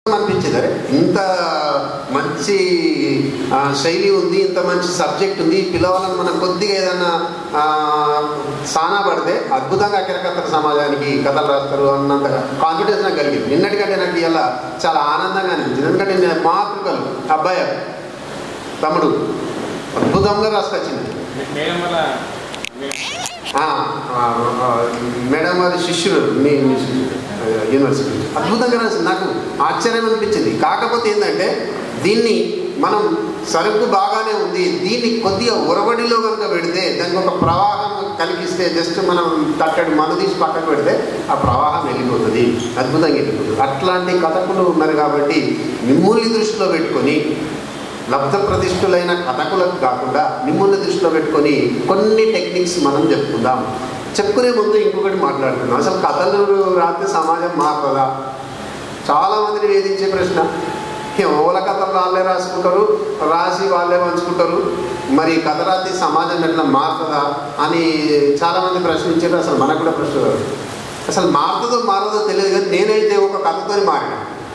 అనిపించింది అరే ఇంత మంచి ఆ, శైలి ఉంది ఇంత మంచి సబ్జెక్ట్ ఉంది ఈ పిల్లవాళ్ళని మనం కొద్దిగా ఏదన్నా ఆ, సానా పడితే అద్భుతంగా కిరకత్తల సమాజానికి కథలు రాస్తారు అన్నంతగా కాన్ఫిడెన్స్ నాకు కలిగింది నిన్నటికంటే నాకు ఇలా చాలా ఆనందంగా అనిపించింది ఎందుకంటే నేను మాతృకలు అబ్బాయి తమ్ముడు అద్భుతంగా రాసుకొచ్చింది మేడం వల్ల ఆ, ఆ, ఆ, మేడం వారి శిష్యుడు మీ మీ శిష్యుడు ఆ, యూనివర్సిటీ అద్భుతంగా రాసింది నాకు ఆశ్చర్యం అనిపించింది కాకపోతే ఏంటంటే దీన్ని మనం సరుకు బాగానే ఉంది దీన్ని కొద్దిగా ఉరవడిలో కనుక పెడితే దానికి ఒక ప్రవాహం కలిగిస్తే జస్ట్ మనం తట్టడి మను తీసి పక్కకు పెడితే ఆ ప్రవాహం వెళ్ళిపోతుంది అద్భుతంగా వెళ్ళిపోతుంది అట్లాంటి కథకులు ఉన్నారు కాబట్టి మిమ్మల్ని దృష్టిలో పెట్టుకొని లబ్ధ ప్రతిష్ఠులైన కథకులకు కాకుండా మిమ్మల్ని దృష్టిలో పెట్టుకొని కొన్ని టెక్నిక్స్ మనం చెప్పుకుందాం చెప్పుకునే ముందు ఇంకొకటి మాట్లాడుతున్నాం అసలు కథలు రాస్తే సమాజం మారుతుందా చాలా మందిని వేధించే ప్రశ్న ఓల కథలు వాళ్ళే రాసుకుంటారు రాసి వాళ్ళే పంచుకుంటారు మరి కథ రాస్తే సమాజం ఎట్లా మారుతుందా అని చాలామంది ప్రశ్నించారు అసలు మనకు కూడా ప్రశ్న రాదు. అసలు మారుతుందో మారదో తెలియదు కానీ నేనైతే ఒక కథతో మారిన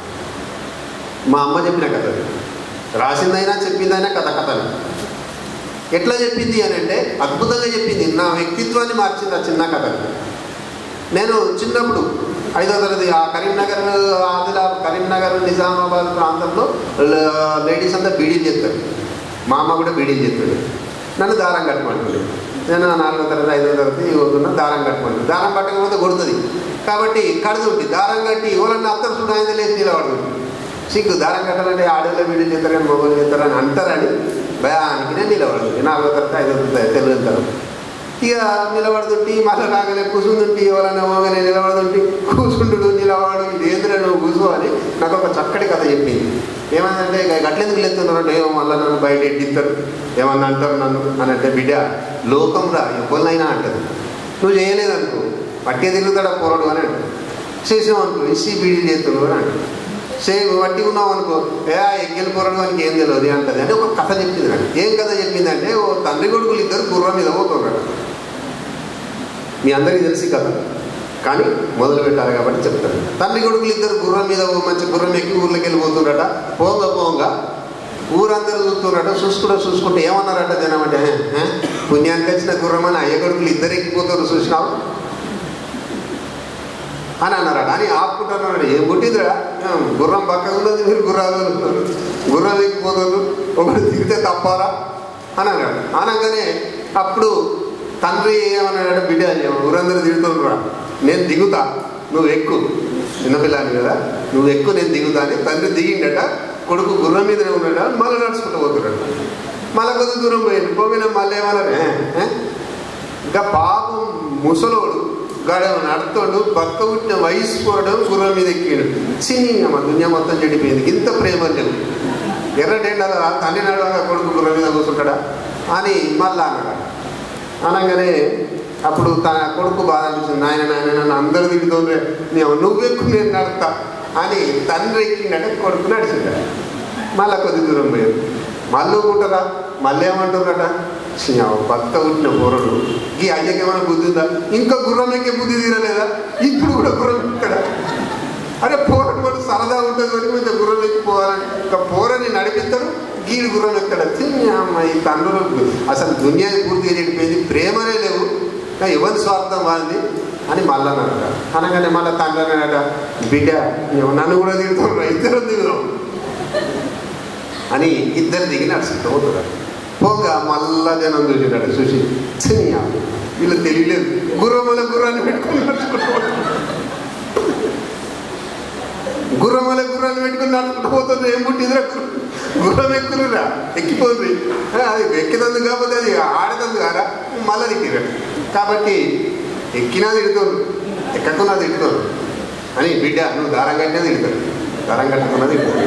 మా అమ్మ చెప్పిన కథ అది. రాసిందైనా చెప్పిందైనా కథ కథలు ఎట్లా చెప్పింది అని అంటే అద్భుతంగా చెప్పింది నా వ్యక్తిత్వాన్ని మార్చింది ఆ చిన్న కథ నేను చిన్నప్పుడు ఐదో తరగతి ఆ కరీంనగర్ ఆదిలా కరీంనగర్ నిజామాబాద్ ప్రాంతంలో ల- లేడీస్ అంతా బీడీలు చేస్తారు మా అమ్మ కూడా బీడీలు చేస్తాడు నన్ను దారం కట్టమంటుంది నేను నాలుగో తరగతి ఐదో తరగతి పోతున్నా దారం కట్టమంటుంది దారం పట్టకపోతే కొడుతుంది కాబట్టి కడుతుంటే దారం కట్టి ఎవరన్నా అత్తరు చూడ ఆయన లేచి నిలబడుతుంది సిగ్గు దారం కట్టాలంటే ఆడవాళ్ళ బీడీలు చేస్తారు కానీ మొబైల్ చేస్తారని అంటారని భయానికి నేను నిలబడుతుంది నాలుగో తరగతి ఐదో తరగతి తెలుగు తరగతి ఇక నిలబడుతుంటే మళ్ళీ రాగానే కూర్చుంటుంటే ఎవరైనా పోగానే నిలబడుతుంటే కూర్చుంటుడు నిలబడు ఏంద్రా నువ్వు కూర్చో అని నాకు ఒక చక్కటి కథ చెప్పింది ఏమందంటే ఇక గట్లెందుకు లేస్తున్నారు ఏమో మళ్ళీ నన్ను బయట ఎట్టిస్తారు ఏమన్నా అంటారు నన్ను అని అంటే బిడ్డ లోకం రా ఎవరినైనా అంటది నువ్వు చేయలేదనుకో పట్టే తిరుగుతాడా పోరడు అని అంటారు చేసినావు అనుకో ఇసి బీడీలు చేస్తున్నావు అని అంటారు సే వట్టి ఉన్నావు అనుకో ఏ ఎగ్గిన కూరడు వానికి ఏం తెలియదు అంటది అని ఒక కథ చెప్పింది నాకు ఏం కథ చెప్పిందంటే ఓ తండ్రి కొడుకులు ఇద్దరు గుర్రం మీద పోతున్నారు మీ అందరికీ తెలిసి కథ కానీ మొదలు పెట్టాలి కాబట్టి చెప్తాను తండ్రి కొడుకులు ఇద్దరు గుర్రం మీద ఓ మంచి గుర్రం ఎక్కి ఊర్లోకి వెళ్ళిపోతుండట పోంగ పోంగ ఊరందరూ చూస్తున్నారట చూసుకుంటూ చూసుకుంటే ఏమన్నారట జనం అంటే "ఏ, ఏ, పుణ్యానికి వచ్చిన గుర్రం అని అయ్య కొడుకులు ఇద్దరు ఎక్కిపోతారు చూసినావు అని అన్నారట అని ఆపుకుంటున్నాడు ఏం పుట్టిందిరా ఏం గుర్రం పక్కగా ఉన్నది మీరు గుర్రాలు ఉన్నారు. గుర్రం ఎక్కిపోతారు ఒకటి దిగితే తప్పారా అని అన్నాడు అనగానే అప్పుడు తండ్రి ఏమన్నాడు బిడ్డ ఊరందరూ తిడుతుండ్రా నేను దిగుతా నువ్వు ఎక్కు చిన్నపిల్లాని కదా నువ్వు ఎక్కువ నేను దిగుతా అని తండ్రి దిగిండట కొడుకు గుర్రం మీదనే ఉన్నాడ మళ్ళీ నడుచుకుంటూ పోతున్నాడు మళ్ళీ కొద్ది దూరం పోయింది పోయినా మళ్ళీ ఏమన్నారు "ఏ, ఏ, ఇంకా పాపం ముసలోడు గడ నడుతోడు భర్త పుట్టిన వయసు పోవడం గుర్రం మీద ఎక్కాడు చిన్న దునియా మొత్తం చెడిపోయింది ఇంత ప్రేమ లేవు ఎర్రటెండల తండ్రి నడవగా కొడుకు గుర్రం మీద కూర్చుంటాడా అని మళ్ళా అన్నాడు అనగానే అప్పుడు తన కొడుకు బాధ అనిపించింది నాయన నాయన నన్ను అందరూ తిరుగుతుండ్రే నేను నువ్వెక్కు నేను నడుస్తా అని తండ్రి ఎక్కిందంటే కొడుకు నడిచిందట మళ్ళా కొద్ది దూరం పోయారు మళ్ళీ ఊరుకుంటారా మళ్ళీ ఏమంటారట భర్త పుట్టిన పొరడు ఈ అయ్యకి ఏమైనా బుద్ధి ఉందా ఇంకా గుర్రం ఎక్కే బుద్ధి తీరలేదా ఇప్పుడు కూడా గుర్రం ఎక్కుతాడా అరే పోరడు కూడా సరదా ఉంటుంది అని కొంచెం గుర్రం ఎక్కిపోవాలని ఇంకా పోరని నడిపిస్తాడు గీడు గుర్రం ఎక్కుతాడు తిని అమ్మ ఈ తండ్రులకు అసలు దునియా పూర్తిగా చెడిపోయింది ప్రేమనే లేవు ఇంకా ఎవరి స్వార్థం వాళ్ళది అని మళ్ళా అన్నాడట అనగానే మళ్ళీ తండ్రి అన్నాడట బిడ్డ నువ్వు నన్ను కూడా తిడుతున్నావు ఇద్దరు దిగుదాం అని ఇద్దరు దిగి నడుచుకుంటూ పోతున్నాడు పోగా మళ్ళా జనం చూసినాడు చూసి చిన్న వీళ్ళు తెలియలేదు గుర్రమల గుర్రాన్ని పెట్టుకుని నడుచుకుంటూ పోతున్నాడు. గుర్రమల గుర్రాన్ని పెట్టుకుని నడుచుకుంటూ పోతుంది ఏం పుట్టిందిరా గుర్రం ఎక్కురురా ఎక్కిపోతుంది ఆ, అది ఎక్కినందుకు కాకపోతే అది ఆడదందు కారా మళ్ళా దిక్కిరాడు కాబట్టి ఎక్కినా తిడుతుంది ఎక్కకున్నా తిడుతుంది అని బిడ్డ నువ్వు దారం కట్టినా తిడతాడు దారం కట్టుకున్నా తిడుతుంది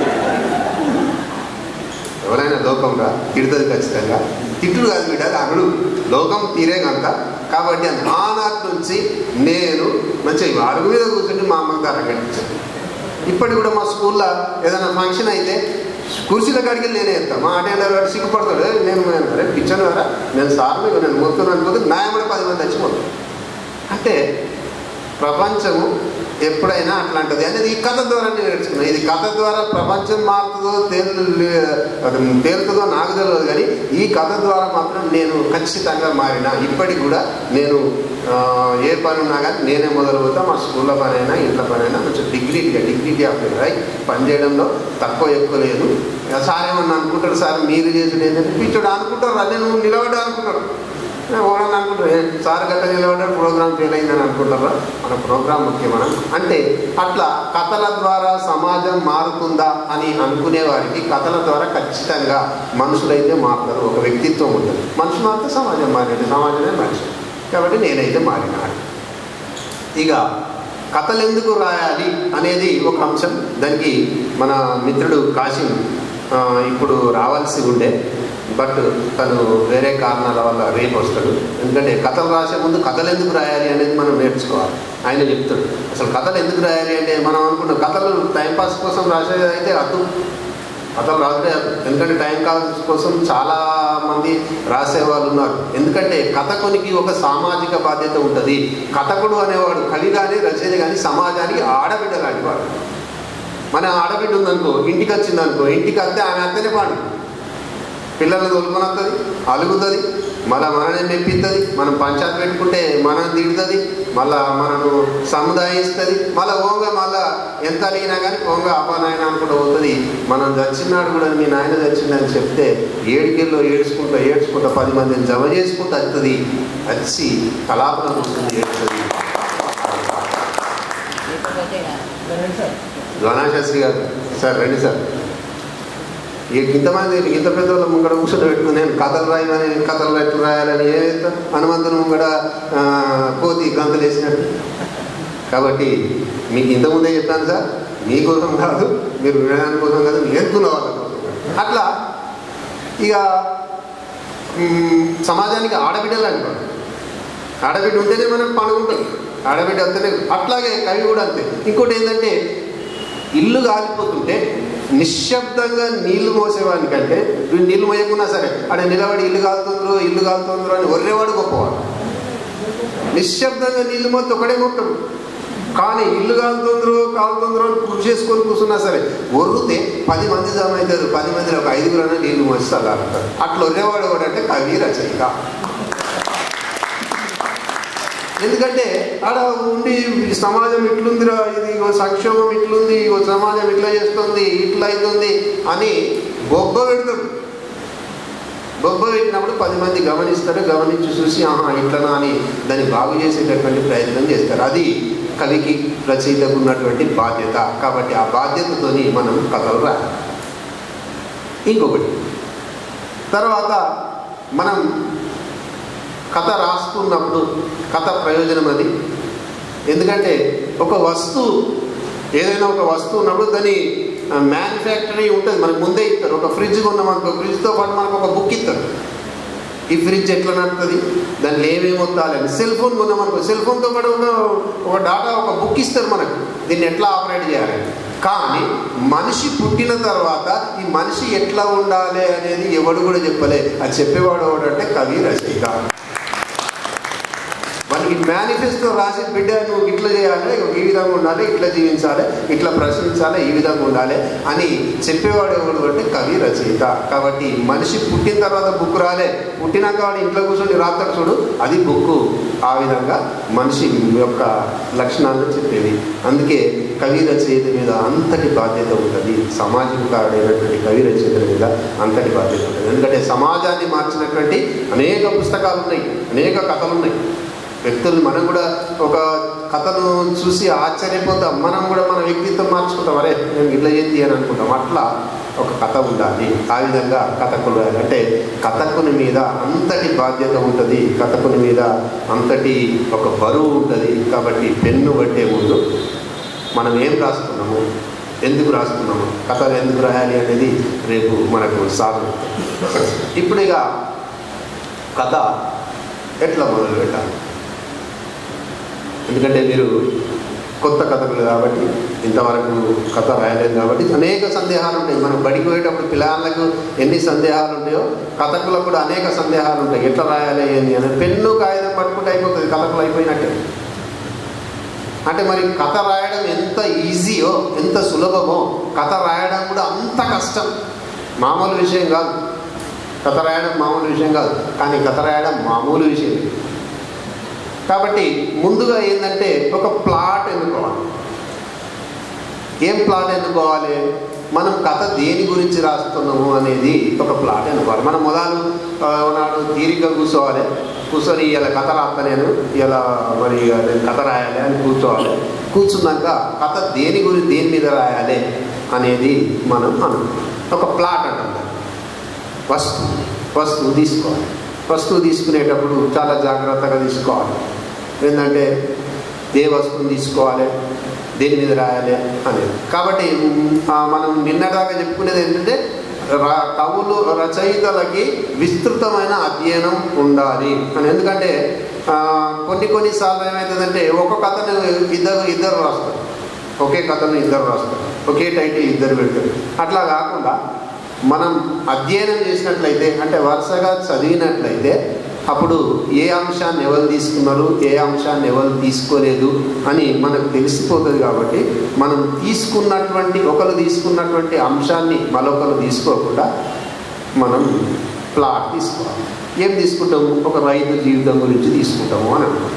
ఎవరైనా లోకం రా తిడుతుంది ఖచ్చితంగా తిట్టుడు కాదు బిడ్డ అది అరుడు లోకం తీరే కనుక కాబట్టి అది ఆనాటి నుంచి నేను మంచిగా అడుగు మీద కూర్చుని మా అమ్మకి దారం కట్టించాను ఇప్పటికి కూడా మా స్కూల్లో ఏదైనా ఫంక్షన్ అయితే కుర్చీల కాడికి నేనే ఎత్తాను మా అటెండర్ వాడు సిగ్గుపడతాడు "ఏ, నేను అరే పిచ్చాను కదా నేను సార్ నేను మొత్తం అనుకోదు నాయమడ పది మంది వచ్చిపోతాను అంటే ప్రపంచము ఎప్పుడైనా అట్లాంటిది అనేది ఈ కథ ద్వారా నేను నేర్చుకున్నాను ఇది కథ ద్వారా ప్రపంచం మారుతుందో తేలు అది తేలుతుందో నాకు తెలియదు కానీ ఈ కథ ద్వారా మాత్రం నేను ఖచ్చితంగా మారిన ఇప్పటికి కూడా నేను ఆ, ఏ పని ఉన్నా కానీ నేనే మొదలు పోతా మా స్కూల్లో పని అయినా ఇంట్లో పని అయినా కొంచెం డిగ్రీగా డిగ్రీటీ ఆఫ్ రైట్ పని చేయడంలో తక్కువ ఎక్కువ లేదు ఇక సార్ ఏమన్నా అనుకుంటారు సార్ మీరు చేసిన ఏంటంటే పిచ్చోడు అనుకుంటారు అదే నువ్వు నిలబడ్డా అనుకుంటారు ఓడని అనుకుంటారు "ఏ, సార్ గట్ట నిలబడ్డారు ప్రోగ్రామ్ ఫెయిల్ అయిందని అనుకుంటారా మన ప్రోగ్రామ్ ముఖ్యమన అంటే అట్లా కథల ద్వారా సమాజం మారుతుందా అని అనుకునే వారికి కథల ద్వారా ఖచ్చితంగా మనుషులైతే మారుతారు ఒక వ్యక్తిత్వం ఉంటుంది మనిషి మారితే సమాజం మారేది సమాజమే మనిషి కాబట్టి నేనైతే మారినాడు ఇక కథలు ఎందుకు రాయాలి అనేది ఒక అంశం దానికి మన మిత్రుడు కాశీం ఆ, ఇప్పుడు రావాల్సి ఉండే బట్ తను వేరే కారణాల వల్ల రేపు వస్తాడు ఎందుకంటే కథలు రాసే ముందు కథలు ఎందుకు రాయాలి అనేది మనం నేర్చుకోవాలి ఆయన చెప్తాడు అసలు కథలు ఎందుకు రాయాలి అంటే మనం అనుకున్నాం కథలు టైంపాస్ కోసం రాసేది అయితే అర్థం కథలు రాసే ఎందుకంటే టైం పాస్ కోసం చాలా మంది రాసే వాళ్ళు ఉన్నారు ఎందుకంటే కథకునికి ఒక సామాజిక బాధ్యత ఉంటుంది కథకుడు అనేవాడు కవి కానీ రచయిత కానీ సమాజానికి ఆడబిడ్డ లాంటి వాడు మన ఆడబిడ్డ ఉందనుకో ఇంటికి వచ్చిందనుకో ఇంటికి వస్తే ఆమె అత్తనే పాడు పిల్లల్ని తోలుకొని వస్తుంది అలుగుతుంది మళ్ళీ మననే మెప్పిస్తుంది మనం పంచాయత్ పెట్టుకుంటే మనం తిడుతుంది మళ్ళా మనను సముదాయిస్తుంది మళ్ళీ ఓంగ మళ్ళా ఎంత అడిగినా కానీ ఓంగ అబ్బా నాయన అనుకుంటూ పోతుంది మనం చచ్చినాడు కూడా మీ నాయన చచ్చిందని చెప్తే ఏడుకెళ్ళో ఏడ్చుకుంటా ఏడ్చుకుంటా పది మందిని జమ చేసుకుంటూ వస్తుంది వచ్చి కలాపన వస్తుంది ఏడుస్తుంది గణాశాస్త్రి గారు సార్ రండి సార్ ఈ ఇంతమంది ఇంత పెద్ద వాళ్ళ ముంగడ కూర్చొని పెట్టుకుని నేను కథలు రాయమని కథలు ఎట్లు రాయాలని ఏమైతే హనుమంతుని ముంగడ ఆ, కోతి గంతులు వేసినట్టు కాబట్టి మీకు ఇంతకుముందే చెప్పాను సార్ మీకోసం కాదు మీరు వినడానికి కోసం కాదు నేర్చుకున్న వాళ్ళ కోసం అట్లా ఇక మ్, సమాజానికి ఆడబిడ్డలు అనుకోండి ఆడబిడ్డ ఉంటేనే మనకు పండుగ ఉంటుంది ఆడబిడ్డ అంతనే అట్లాగే కవి కూడా అంతే ఇంకోటి ఏంటంటే ఇల్లు కాలిపోతుంటే నిశ్శబ్దంగా నీళ్లు మోసేవానికంటే వీడు నీళ్లు మోయకున్నా సరే ఆడ నిలబడి ఇల్లు కాలుతుండ్రు ఇల్లు కాలుతుండ్రు అని ఒర్రేవాడు గొప్పవాడు నిశ్శబ్దంగా నీళ్లు మోస్తే ఒకడే మొత్తం కానీ ఇల్లు కాలుతుండ్రు కాలుతుండ్రు అని కృషి చేసుకొని కూర్చున్నా సరే ఒర్రితే పది మంది జమ అవుతారు పది మందిలో ఒక ఐదుగురు అన్న నీళ్లు మోసి చల్లారుతారు అట్లా ఒర్రేవాడు ఎవడంటే కవి రచయిత ఎందుకంటే ఆడ ఉండి ఈ సమాజం ఇట్లుందిరా ఇది ఇగో సంక్షోభం ఇట్లుంది ఇగో సమాజం ఇట్లా చేస్తుంది ఇట్లా అవుతుంది అని బొబ్బ పెడతాడు బొబ్బ పెట్టినప్పుడు పది మంది గమనిస్తారు గమనించి చూసి ఆహా ఇట్లనా అని దాన్ని బాగు చేసేటటువంటి ప్రయత్నం చేస్తారు అది కవికి రచయితకు ఉన్నటువంటి బాధ్యత కాబట్టి ఆ బాధ్యతతోని మనం కథలు రాయాలి ఇంకొకటి తర్వాత మనం కథ రాసుకున్నప్పుడు కథ ప్రయోజనం అది ఎందుకంటే ఒక వస్తువు ఏదైనా ఒక వస్తువు ఉన్నప్పుడు దాని మ్యానుఫ్యాక్చరీ ఉంటుంది మనకు ముందే ఇస్తారు ఒక ఫ్రిడ్జ్ కొన్నాం అనుకో ఫ్రిడ్జ్తో పాటు మనకు ఒక బుక్ ఇస్తారు ఈ ఫ్రిడ్జ్ ఎట్లా నడుతుంది దాంట్లో ఏమేమి వద్దాలని సెల్ ఫోన్ కొన్నాం అనుకో సెల్ ఫోన్తో పాటు ఒక ఒక డాటా ఒక బుక్ ఇస్తారు మనకు దీన్ని ఎట్లా ఆపరేట్ చేయాలి కానీ మనిషి పుట్టిన తర్వాత ఈ మనిషి ఎట్లా ఉండాలి అనేది ఎవడు కూడా చెప్పలే అది చెప్పేవాడు ఎవడంటే కవి రచయిత మనకి మేనిఫెస్టో రాసి బిడ్డ నువ్వు ఇట్లా చేయాలి ఈ విధంగా ఉండాలి ఇట్లా జీవించాలి ఇట్లా ప్రశ్నించాలి ఈ విధంగా ఉండాలి అని చెప్పేవాడు ఎవడు అంటే కవి రచయిత కాబట్టి మనిషి పుట్టిన తర్వాత బుక్ రాలే పుట్టినాక వాడు ఇంట్లో కూర్చొని రాస్తాడు చూడు అది బుక్ ఆ విధంగా మనిషి యొక్క లక్షణాలను చెప్పేది అందుకే కవి రచయిత మీద అంతటి బాధ్యత ఉంటుంది సామాజికారుడైనటువంటి కవి రచయితల మీద అంతటి బాధ్యత ఉంటుంది ఎందుకంటే సమాజాన్ని మార్చినటువంటి అనేక పుస్తకాలు ఉన్నాయి అనేక కథలు ఉన్నాయి వ్యక్తులు మనం కూడా ఒక కథను చూసి ఆశ్చర్యపోతాం మనం కూడా మన వ్యక్తిత్వం మార్చుకుంటాం అరే నేను ఇట్లా చేద్ది అని అనుకుంటాం అట్లా ఒక కథ ఉండాలి ఆ విధంగా కథకులు రాయాలి. అంటే కథకుని మీద అంతటి బాధ్యత ఉంటుంది కథకుని మీద అంతటి ఒక బరువు ఉంటుంది కాబట్టి పెన్ను పట్టే ముందు మనం ఏం రాస్తున్నాము ఎందుకు రాస్తున్నాము కథలు ఎందుకు రాయాలి అనేది రేపు మనకు సాధన ఇప్పుడు ఇక కథ ఎట్లా మొదలు పెట్టాలి ఎందుకంటే మీరు కొత్త కథకులు కాబట్టి ఇంతవరకు కథ రాయలేదు కాబట్టి అనేక సందేహాలు ఉంటాయి మనం బడికి పోయేటప్పుడు పిల్లలకు ఎన్ని సందేహాలు ఉంటాయో కథకులకు కూడా అనేక సందేహాలు ఉంటాయి ఎట్లా రాయాలి ఏంది అని పెన్ను కాగితం పట్టుకుంటే అయిపోతుంది కథకులు అయిపోయినట్టే అంటే మరి కథ రాయడం ఎంత ఈజీయో ఎంత సులభమో కథ రాయడం కూడా అంత కష్టం మామూలు విషయం కాదు కథ రాయడం మామూలు విషయం కాదు కానీ కథ రాయడం మామూలు విషయం కాబట్టి ముందుగా ఏంటంటే ఒక ప్లాట్ ఎన్నుకోవాలి ఏం ప్లాట్ ఎన్నుకోవాలి మనం కథ దేని గురించి రాస్తున్నాము అనేది ఒక ప్లాట్ ఎన్నుకోవాలి మనం మొదలు ఆ, నాడు తీరిక కూర్చోవాలి కూర్చొని ఇలా కథ రాస్తా నేను ఇలా మరి ఇక నేను కథ రాయాలి అని కూర్చోవాలి కూర్చున్నాక కథ దేని గురించి దేని మీద రాయాలి అనేది మనం అను ఒక ప్లాట్ అంటాం దాన్ని. వస్తువు వస్తువు తీసుకోవాలి వస్తువు తీసుకునేటప్పుడు చాలా జాగ్రత్తగా తీసుకోవాలి ఏంటంటే ఏ వస్తువుని తీసుకోవాలి దేని మీద రాయాలి అనేది కాబట్టి మ్, ఆ, మనం నిన్నదాకా చెప్పుకునేది ఏంటంటే రా- కవులు రచయితలకి విస్తృతమైన అధ్యయనం ఉండాలి అని ఎందుకంటే ఆ, కొన్ని కొన్నిసార్లు ఏమవుతుందంటే ఒక కథను ఇద్దరు ఇద్దరు రాస్తారు ఒకే కథను ఇద్దరు రాస్తారు ఒకే టైటిల్ ఇద్దరు పెడతారు అట్లా కాకుండా మనం అధ్యయనం చేసినట్లయితే అంటే వరుసగా చదివినట్లయితే అప్పుడు ఏ అంశాన్ని ఎవరు తీసుకున్నారు ఏ అంశాన్ని ఎవరు తీసుకోలేదు అని మనకు తెలిసిపోతుంది కాబట్టి మనం తీసుకున్నటువంటి ఒకరు తీసుకున్నటువంటి అంశాన్ని మరొకరు తీసుకోకుండా మనం ప్లాట్ తీసుకోవాలి ఏం తీసుకుంటాము ఒక రైతు జీవితం గురించి తీసుకుంటాము అని అనుకుంటాం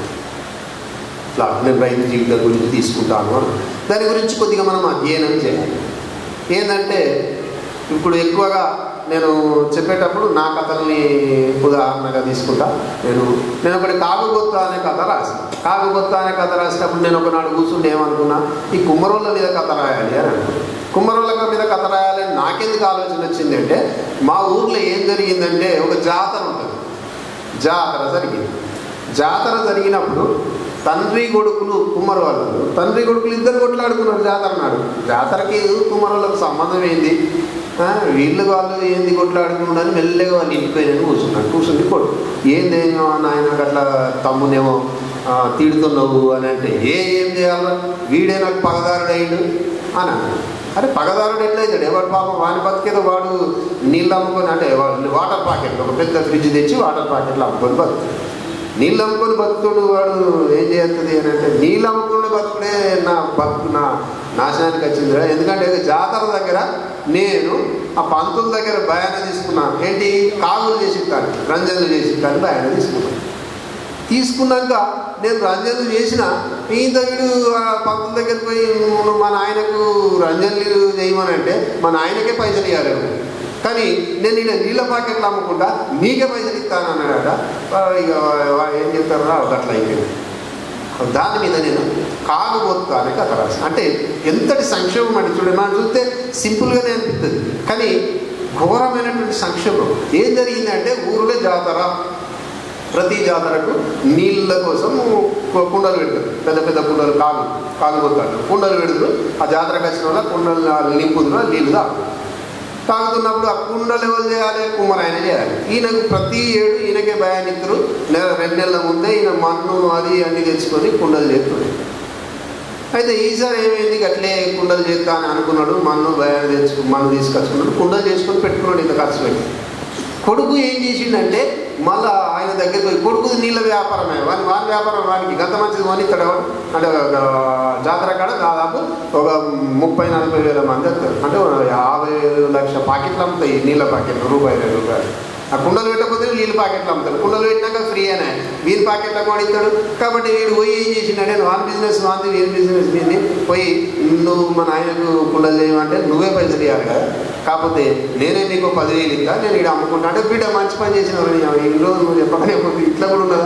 ప్లాట్ నేను రైతు జీవితం గురించి తీసుకుంటాను అని దాని గురించి కొద్దిగా మనం అధ్యయనం చేయాలి ఏంటంటే ఇప్పుడు ఎక్కువగా నేను చెప్పేటప్పుడు నా కథల్ని ఉదాహరణగా తీసుకుంటా నేను నేను ఒకటి కాగుగొత్త అనే కథ రాసాను కాగుగొత్త అనే కథ రాసినప్పుడు నేను ఒకనాడు కూర్చుంటే ఏమనుకున్నా ఈ కుమ్మరోళ్ళ మీద కథ రాయాలి అని అనుకున్నా కుమ్మరోళ్ళ మీద కథ రాయాలని నాకెందుకు ఆలోచన వచ్చిందంటే మా ఊర్లో ఏం జరిగిందంటే ఒక జాతర ఉంటుంది జాతర జరిగింది జాతర జరిగినప్పుడు తండ్రి కొడుకులు కుమ్మర వాళ్ళు తండ్రి కొడుకులు ఇద్దరు కొట్లాడుకున్నారు జాతర నాడు జాతరకి కుమ్మరులకు సంబంధం ఏంది ఆ, వీళ్ళు వాళ్ళు ఏంది కొట్లాడుకున్నాడని మెల్లగా వాళ్ళు ఇంటిపోయినని కూర్చున్నాడు కూర్చుండి కొడు ఏందేమో నాయన అట్లా తమ్మునేమో ఆ, తిడుతున్నావు అని అంటే ఏ ఏం చేయాలి వీడే నాకు పగదారుడు అయ్యిండు అని అన్నాడు అరే పగదారుడు ఎట్లయితాడు ఎవరు పాపం వాని బతికేదో వాడు నీళ్ళు అమ్ముకొని అంటే వాడు వాటర్ ప్యాకెట్ ఒక పెద్ద ఫ్రిడ్జ్ తెచ్చి వాటర్ ప్యాకెట్లు అమ్ముకొని బతుకుతాడు నీళ్ళు అమ్ముకొని బతుకుడు వాడు ఏం చేస్తుంది అని అంటే నీళ్ళు అమ్ముకునే బతుకుడే నా బతుకు నా నాశనానికి వచ్చిందిరా ఎందుకంటే ఇది జాతర దగ్గర నేను ఆ పంతుల దగ్గర భయాన తీసుకున్నాను ఏంటి కాగులు చేసి ఇస్తాను రంజన్లు చేసి ఇస్తాను భయాన తీసుకున్నాను తీసుకున్నాక నేను రంజన్లు చేసిన ఈత వీడు ఆ పంతుల దగ్గరికి పోయి నువ్వు మా నాయనకు రంజన్లు చేయమనంటే మా నాయనకే పైసలు ఇవ్వాలి కానీ నేను ఇలా నీళ్ళ ప్యాకెట్లు అమ్ముకుంటా నీకే పైసలు ఇస్తాను అన్నాడట వాడు ఇక వాడు ఏం చెప్తారు రా అట్లా అయిపోయింది దాని మీద నేను కాగుబొత్తు అనే కథ రాశాను అంటే ఎంతటి సంక్షోభం అంటే చూడండి మనం చూస్తే సింపుల్గానే అనిపిస్తుంది కానీ ఘోరమైనటువంటి సంక్షోభం ఏం జరిగిందంటే ఊరిలో జాతర ప్రతి జాతరకు నీళ్ళ కోసం కు- కుండలు పెడతారు పెద్ద పెద్ద కుండలు కాలు కాలు కొత్తాడు కుండలు పెడతారు ఆ జాతరకు వచ్చిన వల్ల కుండలు నింపుదురు నీళ్ళు తాగుతారు తాగుతున్నప్పుడు ఆ కుండలు ఎవరు చేయాలి కుమ్మరాయన చేయాలి ఈయనకు ప్రతి ఏడు ఈయనకే భయానిద్దరు నెల రెండు నెలల ముందే ఈయన మన్ను అది అన్ని తెచ్చుకొని కుండలు చేస్తుంది అయితే ఈసారి ఏమైంది అట్లే కుండలు చేస్తా అని అనుకున్నాడు మన్ను భయాన్ని తెచ్చుకు మన్ను తీసుకొచ్చుకున్నాడు కుండలు చేసుకొని పెట్టుకున్నాడు ఇంత ఖర్చు పెట్టి కొడుకు ఏం చేసిండంటే మళ్ళా ఆయన దగ్గరికి పోయి కొడుకుది నీళ్ళ వ్యాపారమే వాని వాని వ్యాపారం వానికి గంత మంచిది కొని ఇక్కడ అంటే ఒక జాతర కాడ దాదాపు ఒక ముప్పై నలభై వేల మంది వస్తారు అంటే ఒక యాభై లక్ష ప్యాకెట్లు అమ్ముతాయి నీళ్ళ ప్యాకెట్లు రూపాయి రెండు రూపాయలు ఆ కుండలు పెట్టకపోతే నీళ్ళు ప్యాకెట్లు అమ్ముతాడు కుండలు పెట్టినాక ఫ్రీ అనే వీని ప్యాకెట్లో కూడా ఇస్తాడు కాబట్టి వీడు పోయి ఏం చేసిండే వాన్ బిజినెస్ వాంది వీని బిజినెస్ వీంది పోయి నువ్వు మా నాయనకు కుండలు చేయమంటే నువ్వే పైసలు ఇవ్వాలి కదా కాకపోతే నేనే నీకు పదివేలు ఇస్తా నేను ఇక్కడ అమ్ముకుంటా అంటే బిడ్డ మంచి పని చేసిన ఈ రోజు నువ్వు చెప్పగానే పోతే ఇట్లా కూడా ఉన్నదా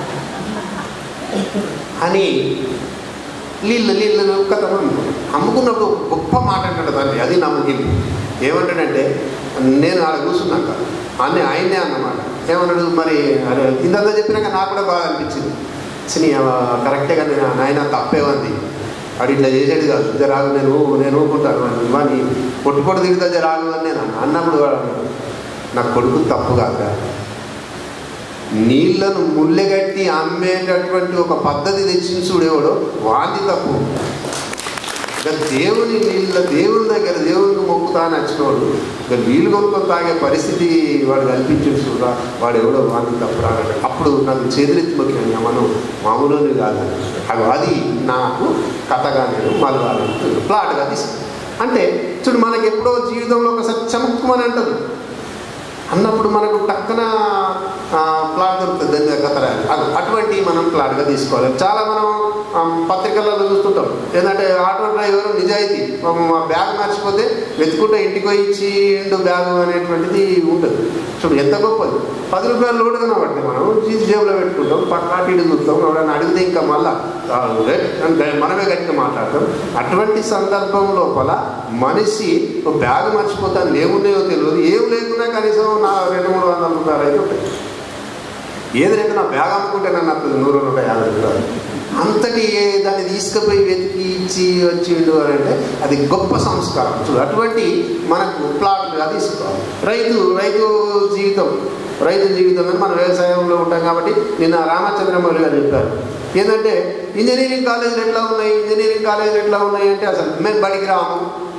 అని నీళ్ళు నీళ్ళు కథ అమ్ముకున్నప్పుడు ఒక గొప్ప మాట అంటాడు తండ్రి అది నా ముగింపు ఏమంటాడంటే నేను ఆడ కూర్చున్నాక అన్నీ ఆయనే అన్నమాట ఏమన్నాడు మరి అరే ఇందంతా చెప్పినాక నాకు కూడా బాగా అనిపించింది సినీ కరెక్టే కానీ నాయన తప్పేమంది వాడు ఇట్లా చేసేది కాదు జరాగు నేను నేను ఊరుకుంటాను వాడిని పొట్టు పొట్టు తిరుగుతా జరాగు అని నేను అన్నా. అన్నప్పుడు వాడు అన్నాడు, నా కొడుకు తప్పు కాదురా నీళ్లను ముళ్ళెగట్టి అమ్మేటటువంటి ఒక పద్ధతి తెచ్చిన చూడేవాడు వాంది తప్పు ఇక దేవుని నీళ్ళ దేవుని దగ్గర దేవునికి మొక్కు కొనుక్కుంటా అని వచ్చినోడు ఇక నీళ్ళు కొనుక్కొని తాగే పరిస్థితి వాడు కల్పించాడు చూడరా వాడు ఎవడో వాడిని తప్పురాడు అప్పుడు నాకు చేతులెత్తి మొక్కిన మనం మామూలు కాదు అది అది నాకు కథగా నేను మలవాలి ప్లాట్గా తీసుకు అంటే చూడు మనకి ఎప్పుడో జీవితంలో ఒకసారి చముక్కుమని అంటది అన్నప్పుడు మనకు టక్కన ఆ, ప్లాట్ దొరుకుతుంది దాని దగ్గర కథ రాయాలి అది అటువంటి మనం ప్లాట్గా తీసుకోవాలి చాలా మనం ఆ, పత్రికలలో చూస్తుంటాం ఏంటంటే ఆటో డ్రైవర్ నిజాయితీ పాపం మా బ్యాగ్ మర్చిపోతే వెతుకుంటే ఇంటికి పోయి ఇచ్చిండు బ్యాగ్ అనేటువంటిది ఉంటుంది చూడు ఎంత గొప్పది పది రూపాయలు లోటు కనబడితే మనం జీన్స్ జేబులో పెట్టుకుంటాం పక్కాటి ఇటు చూస్తాం ఎవరైనా అడిగితే ఇంకా మళ్ళా ఆ, రే అని గ- మనమే గట్టిగా మాట్లాడతాం అటువంటి సందర్భం లోపల మనిషి ఒక బ్యాగ్ మర్చిపోతాను ఏమున్నాయో తెలియదు ఏం లేకున్నా కనీసం నా రెండు మూడు వందల రూపాయలు అయితే ఉంటాయి ఏది లేదు నా బ్యాగ్ అమ్ముకుంటే నన్ను అప్పుడు నూరు నూట యాభై రూపాయలు అంతటి దాన్ని తీసుకుపోయి వెతికి ఇచ్చి వచ్చిండు అని అంటే అది గొప్ప సంస్కారం చూడు అటువంటి మనకు ప్లాట్లుగా తీసుకోవాలి రైతు రైతు జీవితం రైతు జీవితం అని మనం వ్యవసాయంలో ఉంటాం కాబట్టి నిన్న రామచంద్రమౌళి గారు చెప్పారు ఏంటంటే ఇంజనీరింగ్ కాలేజీలు ఎట్లా ఉన్నాయి ఇంజనీరింగ్ కాలేజీలు ఎట్లా ఉన్నాయి అంటే అసలు మేము బడికి రాము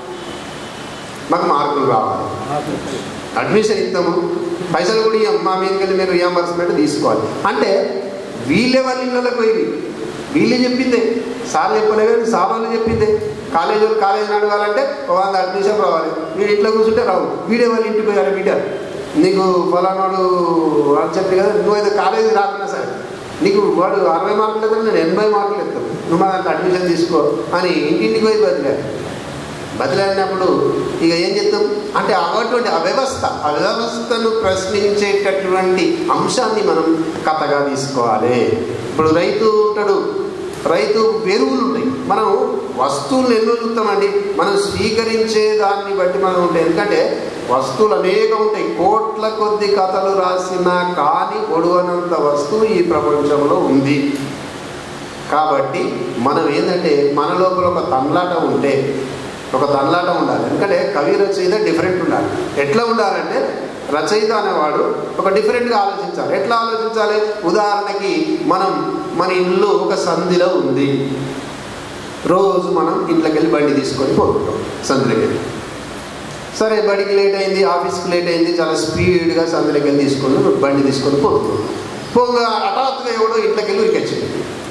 మాకు మార్కులు రావాలి అడ్మిషన్ ఇస్తాము పైసలు కూడా ఇవ్వం మా మీదకి వెళ్ళి మీరు రియంబర్స్మెంట్ తీసుకోవాలి అంటే వీళ్ళే వాళ్ళ ఇళ్ళకి పోయి వీళ్ళే చెప్పిందే సార్ చెప్పలే కానీ సార్ వాళ్ళు చెప్పిందే కాలేజీ వాళ్ళు కాలేజీ అడగాలంటే ఒక వంద అడ్మిషన్ రావాలి వీడు ఇంట్లో కూర్చుంటే రావు వీడే వాళ్ళ ఇంటికి పోయారు బిడ్డ నీకు ఫలానాడు వాళ్ళు చెప్పి కదా నువ్వైతే కాలేజీ రాకున్నా సరే నీకు వాడు అరవై మార్కులు ఎత్తాడు నేను ఎనభై మార్కులు ఎత్తాను నువ్వు మా దాంట్లో అడ్మిషన్ తీసుకో అని ఇంటింటికి పోయి బతికారు బదిలాడినప్పుడు ఇక ఏం చెప్తాం అంటే అటువంటి ఆ వ్యవస్థ ఆ వ్యవస్థను ప్రశ్నించేటటువంటి అంశాన్ని మనం కథగా తీసుకోవాలి ఇప్పుడు రైతు ఉంటాడు రైతు ఎరువులు ఉంటాయి మనం వస్తువులు ఎన్నో చూస్తామండి మనం స్వీకరించే దాన్ని బట్టి మనం ఉంటాయి ఎందుకంటే వస్తువులు అనేక ఉంటాయి కోట్ల కొద్ది కథలు రాసినా కానీ ఒడవనంత వస్తువు ఈ ప్రపంచంలో ఉంది కాబట్టి మనం ఏంటంటే మన లోపల ఒక తన్లాట ఉంటే ఒక తన్లాట ఉండాలి ఎందుకంటే కవి రచయిత డిఫరెంట్ ఉండాలి ఎట్లా ఉండాలంటే రచయిత అనేవాడు ఒక డిఫరెంట్గా ఆలోచించాలి ఎట్లా ఆలోచించాలి ఉదాహరణకి మనం మన ఇల్లు ఒక సంధిలో ఉంది రోజు మనం ఇంట్లోకి వెళ్ళి బండి తీసుకొని పోతుంటాం సంధిలోకి వెళ్ళి సరే బడికి లేట్ అయింది ఆఫీస్కి లేట్ అయింది చాలా స్పీడ్గా సందులోకి వెళ్ళి తీసుకొని బండి తీసుకొని పోతున్నాం పోగా హఠాత్తుగా ఎవడో ఇంట్లోకి వెళ్ళి ఉరికొచ్చింది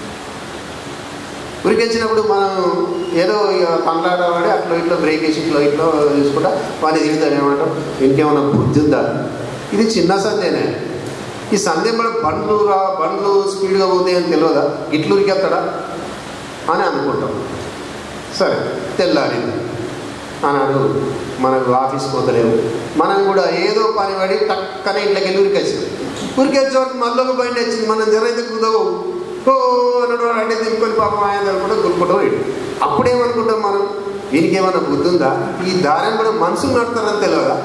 ఉరికొచ్చినప్పుడు మనం ఏదో ఇక పనులాడవాడి అట్లా ఇట్లా బ్రేక్ వేసి ఇట్లా ఇట్లా చూసుకుంటా వాడిని తిరుగుతాడు ఏమంటాం ఇంకేమన్నా బుద్ధి ఉందా ఇది చిన్న సందేనే ఈ సందే మన బండ్లు రా బండ్లు స్పీడ్గా పోతాయి అని తెలియదా ఇట్లు ఉరికెత్తాడా అని అనుకుంటాం సరే తెల్లారింది అన్నాడు మనకు ఆఫీస్ పోతలేము మనం కూడా ఏదో పని పడి టక్కనే ఇంట్లోకి వెళ్ళి ఉరికొచ్చింది ఉరికొచ్చే వరకు మళ్ళీ ఒక బండి వచ్చింది మనం జరైతే కుదవు ఓ అన్నాడు వాడు అంటే దింపుకొని పాపం ఆయన అనుకుంటా గురుకుంటూ పోయాడు అప్పుడేమనుకుంటాం మనం వీనికి ఏమైనా బుద్ధి ఉందా ఈ దారిని కూడా మనుషులు నడుతారని తెలియదా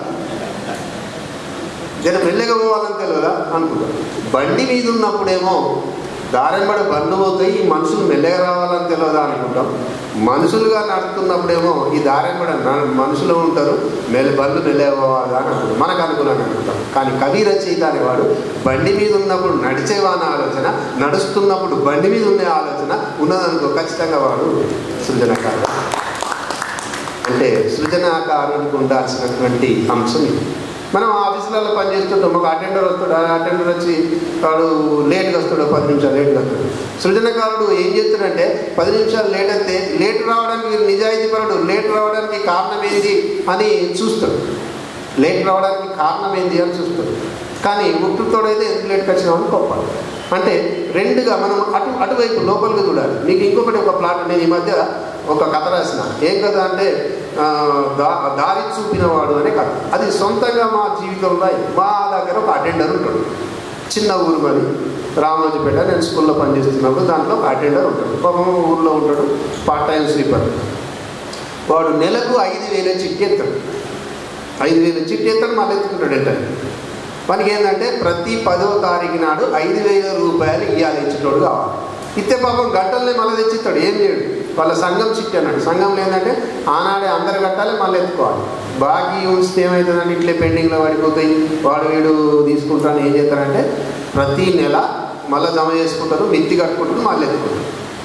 జర మెల్లగా పోవాలని తెలియదా అనుకుంటాం బండి మీద ఉన్నప్పుడేమో దారిని పడి బండ్లు పోతాయి ఈ మనుషులు మెల్లగా రావాలని తెలియదా అనుకుంటాం మనుషులుగా నడుస్తున్నప్పుడేమో ఈ దారిని పడి న- మనుషులు ఉంటారు మెల్ల బండ్లు మెల్లగా పోవాలా అని అనుకుంటాం మనకు అనుకూలంగా అనుకుంటాం కానీ కవి రచయిత అనేవాడు బండి మీద ఉన్నప్పుడు నడిచేవాని ఆలోచన నడుస్తున్నప్పుడు బండి మీద ఉండే ఆలోచన ఉన్నదనుకో ఖచ్చితంగా వాడు సృజనకారుడు అంటే సృజనాకారుడికి ఉండాల్సినటువంటి అంశం ఇది మనం ఆఫీసులలో పనిచేస్తుంటాం ఒక అటెండర్ వస్తాడు ఆ అటెండర్ వచ్చి వాడు లేట్గా వస్తాడు పది నిమిషాలు లేట్గా వస్తాడు సృజనకారుడు ఏం చేస్తాడంటే పది నిమిషాలు లేట్ అయితే లేట్ రావడానికి వీరు నిజాయితీ పరుడు లేట్ రావడానికి కారణం ఏంది అని చూస్తాడు లేట్ రావడానికి కారణం ఏంది అని చూస్తాడు కానీ ముట్టుతోడైతే ఎందుకు లేట్కి వచ్చినామని కోపాడు అంటే రెండుగా మనం అటు అటువైపు లోపలికి చూడాలి మీకు ఇంకొకటి ఒక ప్లాట్ నేను ఈ మధ్య ఒక కథ రాసిన ఏం కథ అంటే ఆ, దా దారి చూపినవాడు అనే కథ అది సొంతంగా మా జీవితంలో అయింది. మా దగ్గర ఒక అటెండర్ ఉంటాడు చిన్న ఊరు మరి రామోజీపేట నేను స్కూల్లో పనిచేస్తున్నప్పుడు దాంట్లో ఒక అటెండర్ ఉంటాడు పాపం ఊర్లో ఉంటాడు పార్ట్ టైం స్లీపర్ వాడు నెలకు ఐదు వేల చిట్టి ఎత్తాడు ఐదు వేల చిట్టి ఎత్తాడు మళ్ళీ ఎత్తుకుంటాడు ఏంటంటే మనకి ఏంటంటే ప్రతి పదో తారీఖు నాడు ఐదు వేల రూపాయలు ఇవ్వాలి ఇచ్చేటోడు కావాలి ఇస్తే పాపం గంటల్ని మళ్ళీ తెచ్చిస్తాడు ఏం చేయడు వాళ్ళ సంఘం చిట్టి అన్నాడు సంఘంలో ఏంటంటే ఆనాడే అందరు కట్టాలి మళ్ళీ ఎత్తుకోవాలి బాకీ ఉంచితే ఏమవుతుందంటే ఇట్లే పెండింగ్లో పడిపోతాయి వాడు వీడు తీసుకుంటాను ఏం చేస్తారంటే ప్రతి నెల మళ్ళీ జమ చేసుకుంటారు మిత్తి కట్టుకుంటారు మళ్ళీ ఎత్తుకుంటారు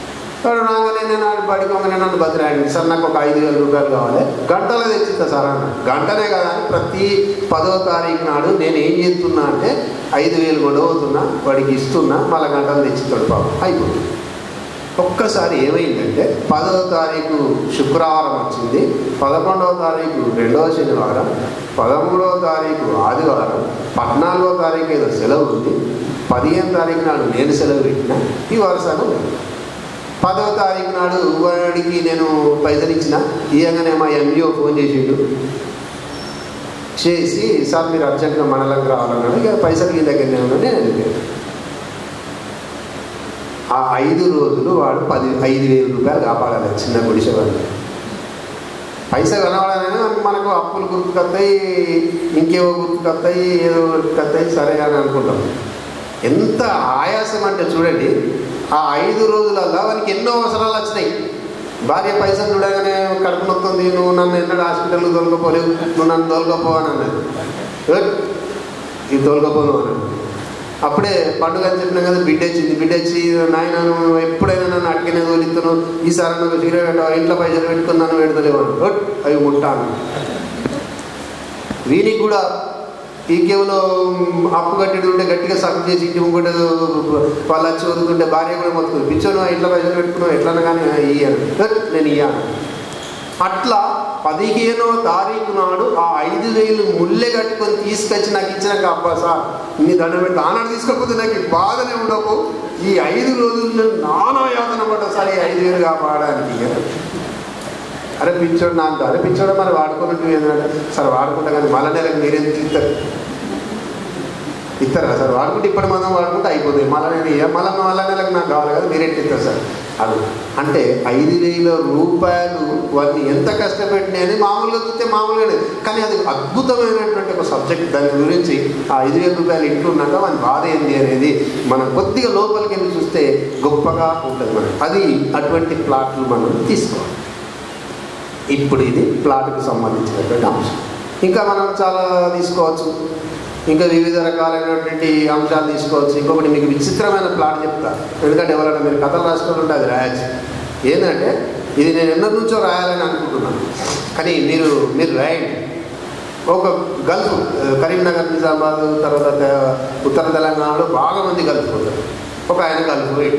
వాడు రాగానే నేను ఆడు పడుకోగానే నన్ను బతిరాయండి సార్ నాకు ఒక ఐదు వేల రూపాయలు కావాలి గంటలో తెచ్చిస్తా సార్ అన్న గంటనే కదా అని ప్రతి పదో తారీఖు నాడు నేను ఏం చేస్తున్నా అంటే ఐదు వేలు గొడవతున్నా వాడికి ఇస్తున్నా మళ్ళీ గంటలు తెచ్చిస్తాడు పాపం అయిపోతుంది ఒక్కసారి ఏమైందంటే పదవ తారీఖు శుక్రవారం వచ్చింది పదకొండవ తారీఖు రెండవ శనివారం పదమూడవ తారీఖు ఆదివారం పద్నాలుగో తారీఖు ఏదో సెలవు ఉంది పదిహేను తారీఖు నాడు నేను సెలవు పెట్టిన ఈ వరుసగా పదవ తారీఖు నాడు వాడికి నేను పైసలు ఇచ్చిన ఇయ్యగానే మా ఎంఈఓ ఫోన్ చేసిండు చేసి సార్ మీరు అర్జెంట్గా మండలంకి రావాలన్నాడు ఇక పైసలు ఈ దగ్గరనే ఉన్నాను నేను వెళ్ళిపోయాను ఆ ఐదు రోజులు వాడు పది ఐదు వేల రూపాయలు కాపాడాలి చిన్న గుడిసేవాడు పైసా కనబడాలని మనకు అప్పులు గుర్తుకొస్తాయి ఇంకేవో గుర్తుకొస్తాయి ఏదో గుర్తుకొస్తాయి సరే అని అనుకుంటాం ఎంత ఆయాసం అంటే చూడండి ఆ ఐదు రోజులల్లో వానికి ఎన్నో అవసరాలు వచ్చినాయి భార్య పైసలు చూడగానే కడుపు నొస్తుంది నువ్వు నన్ను ఎన్నడూ హాస్పిటల్కి తోలుకపోలేవు నువ్వు నన్ను తోలుకపో అని అన్నది "ఏయ్, ఇది తోలుకపోను అన్నాడు అప్పుడే పండుగ అని చెప్పినా కదా బిడ్డ వచ్చింది బిడ్డ వచ్చి నాయన నువ్వు ఎప్పుడైనా నన్ను అడిగిన తోలిస్తాను ఈసారి నువ్వు సిగరెట్ ఇంట్లో పైసలు పెట్టుకుని నన్ను పెడతలేవు అని "ఒట్, అవి ముట్టాను వీనికి కూడా ఈ కేవలో అప్పు కట్టేది ఉంటే గట్టిగా సగం చేసి ఇంటి ముంగట వాళ్ళు వచ్చి వదులుతుంటే భార్య కూడా మొత్తుకుంది పిచ్చోను ఇంట్లో పైసలు పెట్టుకున్నావు ఎట్లన్నా కానీ ఇయ్యాను "ఒట్, నేను ఇయ్యాను అట్లా పదిహేనవ తారీఖు నాడు ఆ ఐదు వేలు ముల్లె కట్టుకొని తీసుకొచ్చి నాకు ఇచ్చినాక అబ్బా సార్ నీ దండం పెట్టి ఆనాడు తీసుకోకపోతే నాకు ఈ బాధనే ఉండవు ఈ ఐదు రోజులు నేను నానా యాతన పడ్డా సార్ ఈ ఐదు వేలు కాపాడడానికి అరే పిచ్చోడు నాకు అరే పిచ్చోడు మరి వాడుకున్నట్టు ఏంటంటే సార్ వాడుకుంటా కానీ మళ్ళా నెలకు మీరేం ఇస్తారు ఇస్తారా సార్ వాడుకుంటే ఇప్పటి మనం వాడుకుంటే అయిపోతుంది మళ్ళీ నేను ఇయ్య మళ్ళీ మళ్ళా నెలకు నాకు కావాలి కదా మీరేంటి ఇస్తారు సార్ అది అంటే ఐదు వేల రూపాయలు వాటిని ఎంత కష్టపెట్టినాయని మామూలుగా చూస్తే మామూలుగానే కానీ అది అద్భుతమైనటువంటి ఒక సబ్జెక్ట్ దాని గురించి ఆ ఐదు వేల రూపాయలు ఇంట్లో ఉన్నాక మన బాధ ఏంది అనేది మనం కొద్దిగా లోపలికి వెళ్ళి చూస్తే గొప్పగా ఉంటుంది మనకి అది అటువంటి ప్లాట్లు మనం తీసుకోవాలి ఇప్పుడు ఇది ప్లాట్కు సంబంధించినటువంటి అంశం ఇంకా మనం చాలా తీసుకోవచ్చు ఇంకా వివిధ రకాలైనటువంటి అంశాలు తీసుకోవచ్చు ఇంకొకటి మీకు విచిత్రమైన ప్లాట్ చెప్తా ఎందుకంటే ఎవరైనా మీరు కథలు రాసుకోవాలంటే అది రాయచ్చు ఏంటంటే ఇది నేను ఎన్నటి నుంచో రాయాలని అనుకుంటున్నాను కానీ మీరు మీరు రాయండి ఒక గల్ఫ్ ఆ, కరీంనగర్ నిజామాబాద్ తర్వాత తె- ఉత్తర తెలంగాణలో బాగా మంది గల్ఫ్ పోతారు ఒక ఆయన గల్ఫ్ పోయి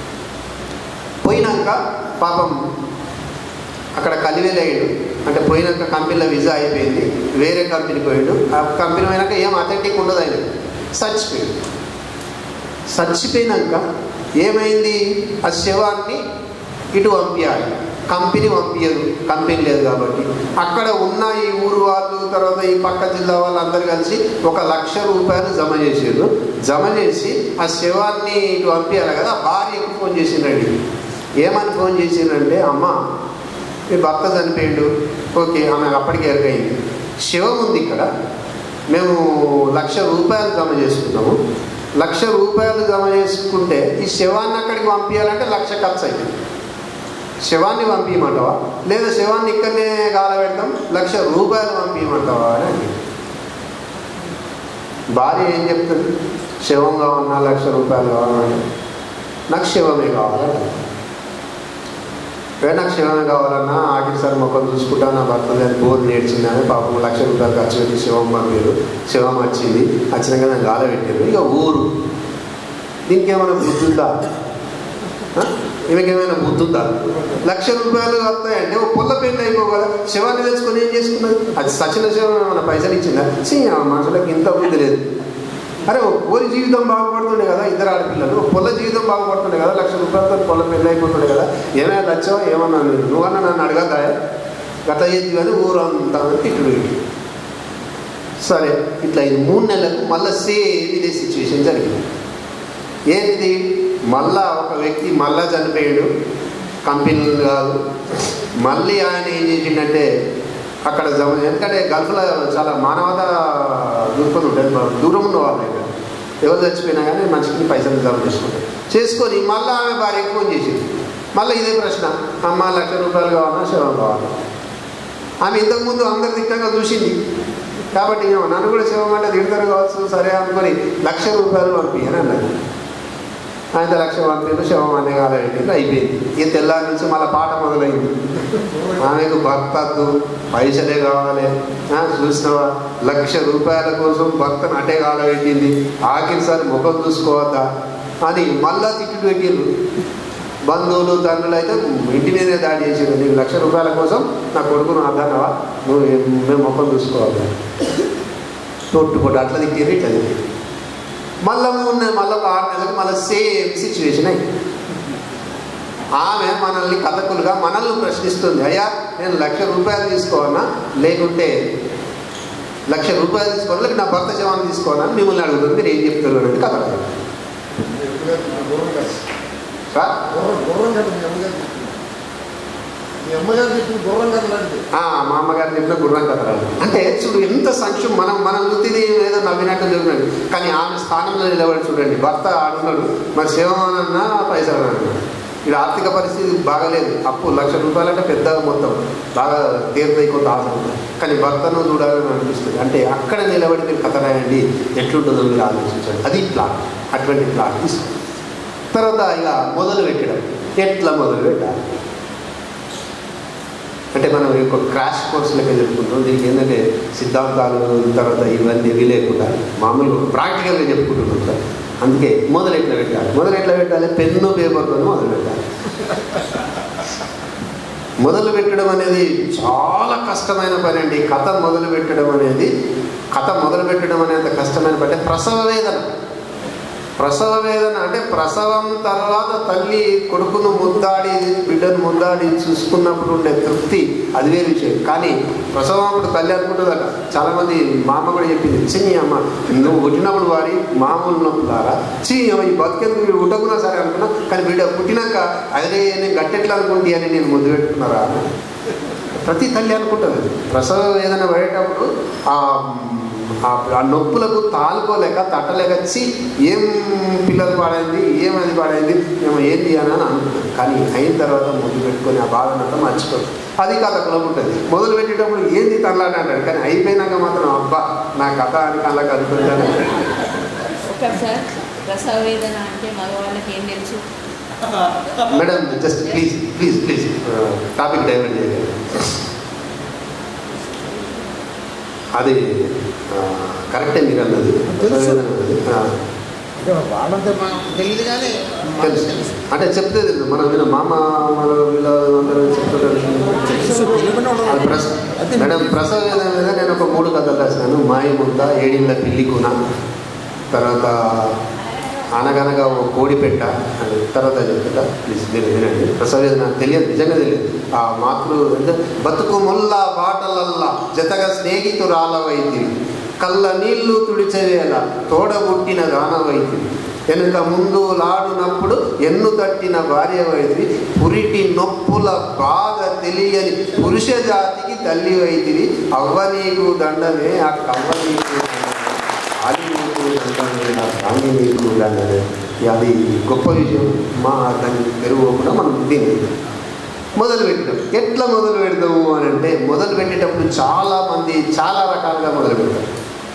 పోయినాక పాపం అక్కడ కలివేలేడు అంటే పోయినాక కంపెనీలో వీసా అయిపోయింది వేరే కంపెనీకి పోయాడు ఆ కంపెనీ పోయినాక ఏం అథెంటిక్ ఉండదు ఆయన చచ్చిపోయాడు చచ్చిపోయినాక ఏమైంది ఆ శవాన్ని ఇటు పంపించాలి కంపెనీ పంపించదు కంపెనీ లేదు కాబట్టి అక్కడ ఉన్న ఈ ఊరు వాళ్ళు తర్వాత ఈ పక్క జిల్లా వాళ్ళు అందరు కలిసి ఒక లక్ష రూపాయలు జమ చేసారు జమ చేసి ఆ శవాన్ని ఇటు పంపించాలి కదా ఆ భార్యకు ఫోన్ చేసిండండి ఏమని ఫోన్ చేసిండంటే అమ్మ మీ భర్త చనిపోయిండు ఓకే ఆమె అప్పటికే ఎరగైంది శివం ఉంది ఇక్కడ మేము లక్ష రూపాయలు జమ చేసుకున్నాము లక్ష రూపాయలు జమ చేసుకుంటే ఈ శవాన్ని అక్కడికి పంపించాలంటే లక్ష ఖర్చు అవుతుంది శవాన్ని పంపించమంటావా లేదా శవాన్ని ఇక్కడనే కాలబెడతాం లక్ష రూపాయలు పంపించమంటావా అని అడిగింది. భార్య ఏం చెప్తుంది శవం కావాలన్నా లక్ష రూపాయలు కావాలన్నా నాకు శవమే కావాలంట ఏ నాకు శివమే కావాలన్నా ఆఖరి సార్ మొక్కలు చూసుకుంటా నా భర్త దాన్ని బోర్ నేర్చిందని పాపం లక్ష రూపాయలు ఖర్చు పెట్టి శివం పంపారు శివం వచ్చింది వచ్చినాక నేను గాల పెట్టారు ఇక ఊరు దీనికి ఏమైనా బుద్ధి ఉందా ఆ? ఈమెకి ఏమైనా బుద్ధి ఉందా లక్ష రూపాయలు వస్తాయంటే ఒక పుల్ల పెళ్లి అయిపో కదా శివాన్ని తెచ్చుకొని ఏం చేసుకున్నది అది సచిన శివం ఏమైనా పైసలు ఇచ్చిందా సి మనుషులకు ఇంత బుద్ధి లేదు అరే ఒక ఊరి జీవితం బాగుపడుతుండే కదా ఇద్దరు ఆడపిల్లలు ఒక పొల్ల జీవితం బాగుపడుతుండే కదా లక్ష రూపాయలతో పొల్ల పెళ్ళి అయిపోతుండే కదా ఏమైనా లచ్చవా ఏమన్నా నేను నువ్వన్నా నన్ను అడగదా గత చేతి కానీ ఊరు అంతా తిట్టుడు వీడు. సరే ఇట్లా ఇది మూడు నెలలకు మళ్ళీ సేమ్ ఇదే సిచ్యువేషన్ జరిగింది ఏంటిది మళ్ళా ఒక వ్యక్తి మళ్ళా చనిపోయాడు కంపెనీలు కాదు మళ్ళీ ఆయన ఏం చేసిండంటే అక్కడ జమ ఎందుకంటే గల్ఫ్లో చాలా మానవత దూరం ఉంటుంది మన దూరం ఉన్న వాళ్ళు ఇక్కడ ఎవరు చచ్చిపోయినా కానీ మనిషికి పైసలు జమ చేసుకుంటారు చేసుకొని మళ్ళీ ఆమె భార్యకి ఫోన్ చేసింది మళ్ళీ ఇదే ప్రశ్న అమ్మ లక్ష రూపాయలు కావాలా శవం కావాలా ఆమె ఇంతకుముందు అందరి దిక్కంగా చూసింది కాబట్టి ఇక నన్ను కూడా శివం అంటే తిడతారు కావచ్చు సరే అనుకొని లక్ష రూపాయలు పంపి అని అన్నది ఆయన లక్ష పంపిణీ శవం అనే కాలం పెట్టింది అయిపోయింది ఇక తెల్లారి నుంచి మళ్ళీ పాట మొదలైంది ఆమెకు భర్తద్దు పైసలే కావాలి ఆ, చూసినవా లక్ష రూపాయల కోసం భర్తను అటే కాలబెట్టింది ఆఖరిసారి ముఖం చూసుకోవద్దా అని మళ్ళా తిట్టు పెట్టిండ్రు బంధువులు తండ్రులు అయితే ఇంటి మీదే దాడి చేసారు నీకు లక్ష రూపాయల కోసం నా కొడుకును అద్దన్నవా నువ్వు ఏం- మేము ముఖం చూసుకోవాలి తొట్టుకోడు అట్లా తిట్టిర్రు ఇట్లా తిట్టిర్రు మళ్ళీ ఉన్న మళ్ళీ ఒక ఆరు నెలలకు మళ్ళీ సేమ్ సిచ్యువేషన్ అయింది ఆమె మనల్ని కథకులుగా మనల్ని ప్రశ్నిస్తుంది అయ్యా నేను లక్ష రూపాయలు తీసుకోవాలా లేకుంటే లక్ష రూపాయలు తీసుకోవాలి లేక నా భర్త శవాన్ని తీసుకోవాలా అని మిమ్మల్ని అడుగుతుంది మీరు ఏం చెప్తారు అనేది కథ గుర్రం కాదు. సార్ గుర్రం గుర్రం కాదు మీ అమ్మగారు చెప్పింది. మీ అమ్మగారు చెప్పిన గుర్రం కథ లాంటిది ఆ, మా అమ్మగారు చెప్పిన గుర్రం కథ అంటే చూడు ఎంత సంక్షేమం మనం మనం వృత్తిని ఏదో నవ్వినట్టు జరిగినట్టు కానీ ఆమె స్థానంలో నిలబడి చూడండి భర్త ఆడున్నాడు మరి సేవనన్నా పైసలు అన్నాడు ఇక్కడ ఆర్థిక పరిస్థితి బాగాలేదు అప్పు లక్ష రూపాయలంటే పెద్ద మొత్తం బాగా తీరుతాయి కొంత ఆశ ఉంది. కానీ భర్తను చూడాలని అనిపిస్తుంది అంటే అక్కడ నిలబడి మీరు కథ రాయండి ఎట్లుంటుందో మీరు ఆలోచించండి అది ప్లాట్ అటువంటి ప్లాట్ తీసుకోండి తర్వాత ఇక మొదలు పెట్టడం ఎట్లా మొదలు పెట్టాలి అంటే మనం ఒక క్రాష్ కోర్స్ లెక్క చెప్పుకుంటాం దీనికి ఏంటంటే సిద్ధాంతాలు తర్వాత ఇవన్నీ ఇవి లేకుండా మామూలుగా ప్రాక్టికల్గా చెప్పుకుంటున్నాం సార్ అందుకే మొదలు ఎట్లా పెట్టాలి మొదలు ఎట్లా పెట్టాలి పెన్ను పేపర్తో మొదలు పెట్టాలి మొదలు పెట్టడం అనేది చాలా కష్టమైన పని అండి కథ మొదలు పెట్టడం అనేది కథ మొదలు పెట్టడం అనేది కష్టమైన పని అంటే ప్రసవ వేదన ప్రసవ వేదన అంటే ప్రసవం తర్వాత తల్లి కొడుకును ముద్దాడి బిడ్డను ముద్దాడి చూసుకున్నప్పుడు ఉండే తృప్తి అది వేరే విషయం కానీ ప్రసవం అప్పుడు తల్లి అనుకుంటుందట చాలామంది మా అమ్మ కూడా చెప్పింది చిన్ని అమ్మ నువ్వు పుట్టినప్పుడు వారి మామూలు నొప్పులారా చి ఈ బతికేందుకు మీరు పుట్టకున్నా సరే అనుకున్నా కానీ బిడ్డ పుట్టినాక అదే నేను గట్టెట్లా అనుకుంటి అని నేను ముద్దు పెట్టుకున్నారా ప్రతి తల్లి అనుకుంటుంది అది. ప్రసవ వేదన పడేటప్పుడు ఆ ఆ ఆ నొప్పులకు తాలుకోలేక తట్టలేక చి ఏం పిల్లలు పాడైంది ఏం అది పాడైంది మేము ఏంది అని అని అనుకుంటుంది కానీ అయిన తర్వాత ముందు పెట్టుకొని ఆ బాధనంతా మర్చిపోతుంది అది కథకులో ఉంటుంది మొదలు పెట్టేటప్పుడు ఏంది తనలాట అంటాడు కానీ అయిపోయినాక మాత్రం అబ్బా నా కథ అని కళ్ళకి అనుకుంటాను ఒకటి సార్ ప్రసవ వేదన అంటే మగవాళ్ళకి ఏం తెలుసు madam just please please please topic divert చేయాలి అది ఆ, కరెక్టే మీరు అన్నది తెలుసు. ఆ, అంటే వాళ్ళంతా మనకు తెలియదు కానీ మనకు తెలుసు తెలుసు అంటే చెప్తే తెలుసు మనం విన మామ మన వీళ్ళ అందరూ చెప్తుంటారు తెలుసు తెలియకుండా ఉండదు. అది ప్రస మేడం ప్రసవ వేదన మీద నేను ఒక మూడు కథలు రాసినాను మాయముద్ద ఏడిళ్ళ పిల్లి కూన తర్వాత అనగనగా ఓ కోడి పెట్ట అని తర్వాత చెప్తా ప్లీజ్ మీరు వినండి ప్రసవ వేదన నాకు తెలియదు నిజంగా తెలియదు ఆ మాతృ అంటే బతుకు ముల్ల బాటలల్లా జతగా స్నేహితురాలవైతివి కళ్ళ నీళ్లు తుడిచేవేళ తోడబుట్టిన గానవైతివి వెనుక ముందు లాడునప్పుడు ఎన్ను తట్టిన భార్య వైద్వి పురిటి నొప్పుల బాధ తెలియని పురుష జాతికి తల్లి వైద్వి అవ్వ నీకు దండమే ఆ కవ్వ నీకు దండమే. ఆలి నీకు దండమే ఆ రాణి నీకు దండమే అది గొప్ప విషయం మా దాన్ని పెరుగుకోకుండా మనం దీన్ని మొదలు పెట్టడం ఎట్లా మొదలు పెడదాము అని అంటే మొదలు పెట్టేటప్పుడు చాలా మంది చాలా రకాలుగా మొదలు పెడతారు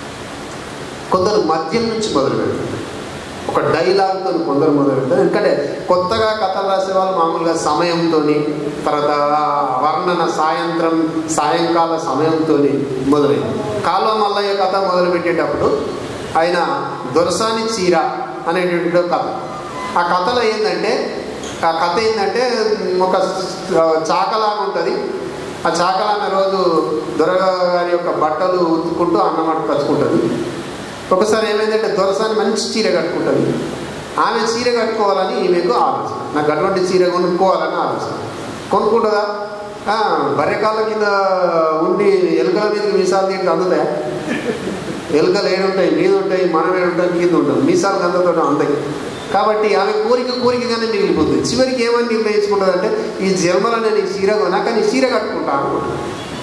కొందరు మద్యం నుంచి మొదలు పెడతారు ఒక డైలాగ్తో కొందరు మొదలు పెడతారు ఎందుకంటే కొత్తగా కథలు రాసే వాళ్ళు మామూలుగా సమయంతో తర్వాత వర్ణన సాయంత్రం సాయంకాల సమయంతో మొదలైంది కాలువ మల్లయ్య కథ మొదలు పెట్టేటప్పుడు ఆయన దొరసాని చీర అనేటువంటి ఒక కథ ఆ కథలో ఏంటంటే ఆ కథ ఏంటంటే ఒక చాకలాగా ఉంటుంది ఆ చాకలామె రోజు దొరగారి యొక్క బట్టలు ఉతుక్కుంటూ అన్నం కచ్చుకుంటుంది ఒకసారి ఏమైందంటే దొరసాని మంచి చీర కట్టుకుంటుంది ఆమె చీర కట్టుకోవాలని ఈమెకు ఆలోచన నాకు అటువంటి చీర కొనుక్కోవాలని ఆలోచన కొనుక్కుంటుందా ఆ, బర్రెకాళ్ళ కింద ఉండి ఎలుకల మీదకి మీసాలు తీసి అందుతాయా ఎలుకలు ఏడుంటాయి మీద ఉంటాయి మనం ఏడుంటాం కింద ఉంటాం మీసాలు గంతతో అంతకి కాబట్టి ఆమె కోరిక కోరికగానే మిగిలిపోతుంది చివరికి ఏమని నిర్ణయించుకుంటుంది అంటే ఈ జన్మలో నేను ఈ చీర కొనా కానీ ఈ చీర కట్టుకుంటా అనుకుంటా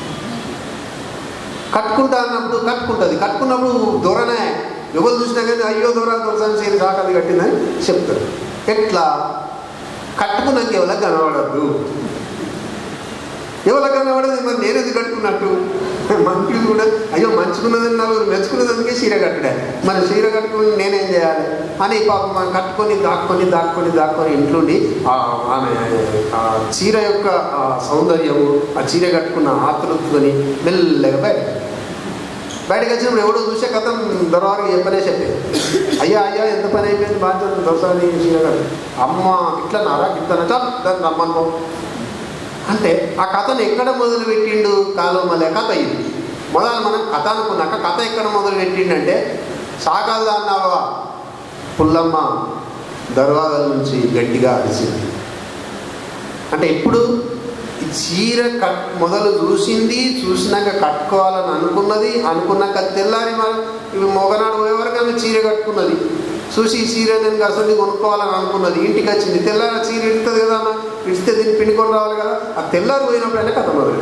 కట్టుకుంటా అన్నప్పుడు కట్టుకుంటుంది కట్టుకున్నప్పుడు దొరనే ఎవరు చూసినా కానీ అయ్యో దొర దొరసాని చీర కాకది కట్టిందని చెప్తారు ఎట్లా కట్టుకున్నాక ఎవరికి కనబడద్దు ఎవరికైనా పడదు మరి నేను ఎందుకు కట్టుకున్నట్టు మంచిది కూడా అయ్యో మంచుకున్నదని నలుగురు మెచ్చుకున్నదందుకే చీర కట్టడే మరి చీర కట్టుకుని నేనేం చేయాలి అని పాపం మనం కట్టుకొని దాక్కొని దాక్కొని దాక్కొని ఇంట్లోండి ఆ ఆమె ఆ చీర యొక్క ఆ సౌందర్యము ఆ చీర కట్టుకున్న ఆతృతని మెల్లగా బయట బయటకు వచ్చినప్పుడు ఎవడో చూసే కథ దొరవారికి చెప్పనే చెప్పేది అయ్యా అయ్యా ఎంత పని అయిపోయింది బాధ్యత దొరసాని చీర కట్టు అమ్మ ఇట్లా నారా ఇట్లా దాన్ని రమ్మను అంటే ఆ కథను ఎక్కడ మొదలు పెట్టిండు కాలువమలే కథ ఇది మొదలు మనం కథ అనుకున్నాక కథ ఎక్కడ మొదలు పెట్టిండంటే సాకాలు అన్నావా పుల్లమ్మ దర్వాజల నుంచి గట్టిగా అరిసింది అంటే ఇప్పుడు ఈ చీర కట్ మొదలు చూసింది చూసినాక కట్టుకోవాలని అనుకున్నది అనుకున్నాక తెల్లారి మన ఇవి మొగనాడు పోయే వరకు ఆమె చీర కట్టుకున్నది చూసి ఈ చీర నేను అసలు కొనుక్కోవాలని అనుకున్నది ఇంటికి వచ్చింది తెల్లారి ఆ చీర ఇడుతుంది కదా అన్న ఇడిస్తే దీన్ని పిండుకొని రావాలి కదా ఆ తెల్లారి పోయినప్పుడైనా కథ మొదలు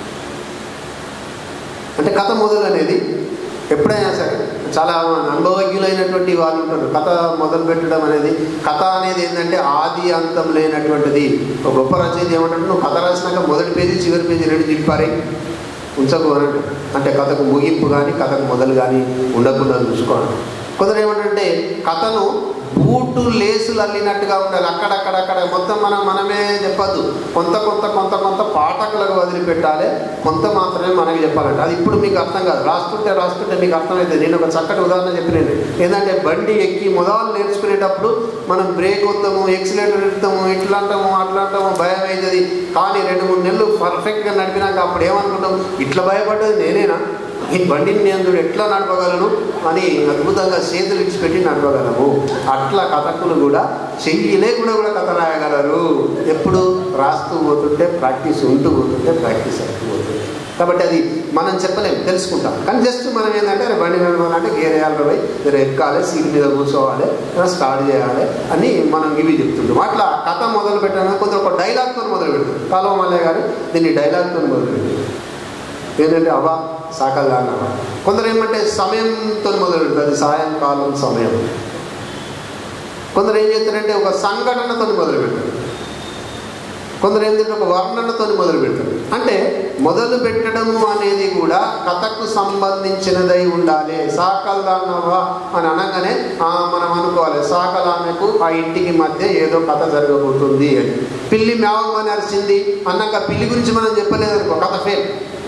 అంటే కథ మొదలు అనేది ఎప్పుడైనా సరే చాలా అనుభవజ్ఞులైనటువంటి వాళ్ళు ఉంటారు కథ మొదలు పెట్టడం అనేది కథ అనేది ఏంటంటే ఆది అంతం లేనటువంటిది ఒక గొప్ప రచయిత ఏమంటాడు నువ్వు కథ రాసినాక మొదటి పేజీ చివరి పేజీ రెండు చింపారి ఉంచకు అని అంటాడు. అంటే కథకు ముగింపు కానీ కథకు మొదలు కానీ ఉండకుండా చూసుకోవాలి కొందరు ఏమంటే కథను బూటు లేసులు అల్లినట్టుగా ఉండాలి అక్కడక్కడక్కడ మొత్తం మనం మనమే చెప్పద్దు కొంత కొంత కొంత కొంత పాఠకులకు వదిలిపెట్టాలి కొంత మాత్రమే మనకి చెప్పాలంటే అది ఇప్పుడు మీకు అర్థం కాదు రాస్తుంటే రాస్తుంటే మీకు అర్థమైంది నేను ఒక చక్కటి ఉదాహరణ చెప్పినాను ఏంటంటే బండి ఎక్కి మొదలు నేర్చుకునేటప్పుడు మనం బ్రేక్ వస్తాము ఎక్సిలేటర్ ఎడతాము ఇట్లా అంటాము అట్లా అంటాము భయం అవుతుంది కానీ రెండు మూడు నెలలు పర్ఫెక్ట్గా నడిపినాక అప్పుడు ఏమనుకుంటాం ఇట్లా భయపడ్డది నేనేనా ఈ బండిని నేను ఎట్లా నడపగలను అని అద్భుతంగా చేతులు ఇచ్చిపెట్టి నడపగలము అట్లా కథకులు కూడా చెయ్యి లేకుండా కూడా కథ రాయగలరు ఎప్పుడు రాస్తూ పోతుంటే ప్రాక్టీస్ ఉంటూ పోతుంటే ప్రాక్టీస్ అవుతూ పోతుంది కాబట్టి అది మనం చెప్పలేం తెలుసుకుంటాం కానీ జస్ట్ మనం ఏంటంటే అరే బండి నడపాలంటే గేర్ వేయాలి పోయి మీరు ఎక్కాలి సీట్ మీద కూర్చోవాలి స్టార్ట్ చేయాలి అని మనం ఇవి చెప్తుంటాం అట్లా కథ మొదలు పెట్టాలని కొంచెం ఒక డైలాగ్తో మొదలు పెడతాం కాలువ మల్లయ్య గారు దీన్ని డైలాగ్తో మొదలు పెట్టారు ఏంటంటే అవా సాకల్లా అన్నవా కొందరు ఏమంటే సమయంతో మొదలు పెడతారు సాయంకాలం సమయం కొందరు ఏం చేస్తారంటే ఒక సంఘటనతో మొదలు పెడతారు కొందరు ఏంటంటే ఒక వర్ణనతో మొదలు పెడతారు అంటే మొదలు పెట్టడము అనేది కూడా కథకు సంబంధించినదై ఉండాలి సాకల్దానవా అని అనగానే ఆ, మనం అనుకోవాలి సాకలామెకు ఆ ఇంటికి మధ్య ఏదో కథ జరగబోతుంది అని పిల్లి మేవమని అరిచింది అన్నాక పిల్లి గురించి మనం చెప్పలేదనుకో కథ ఫెయిల్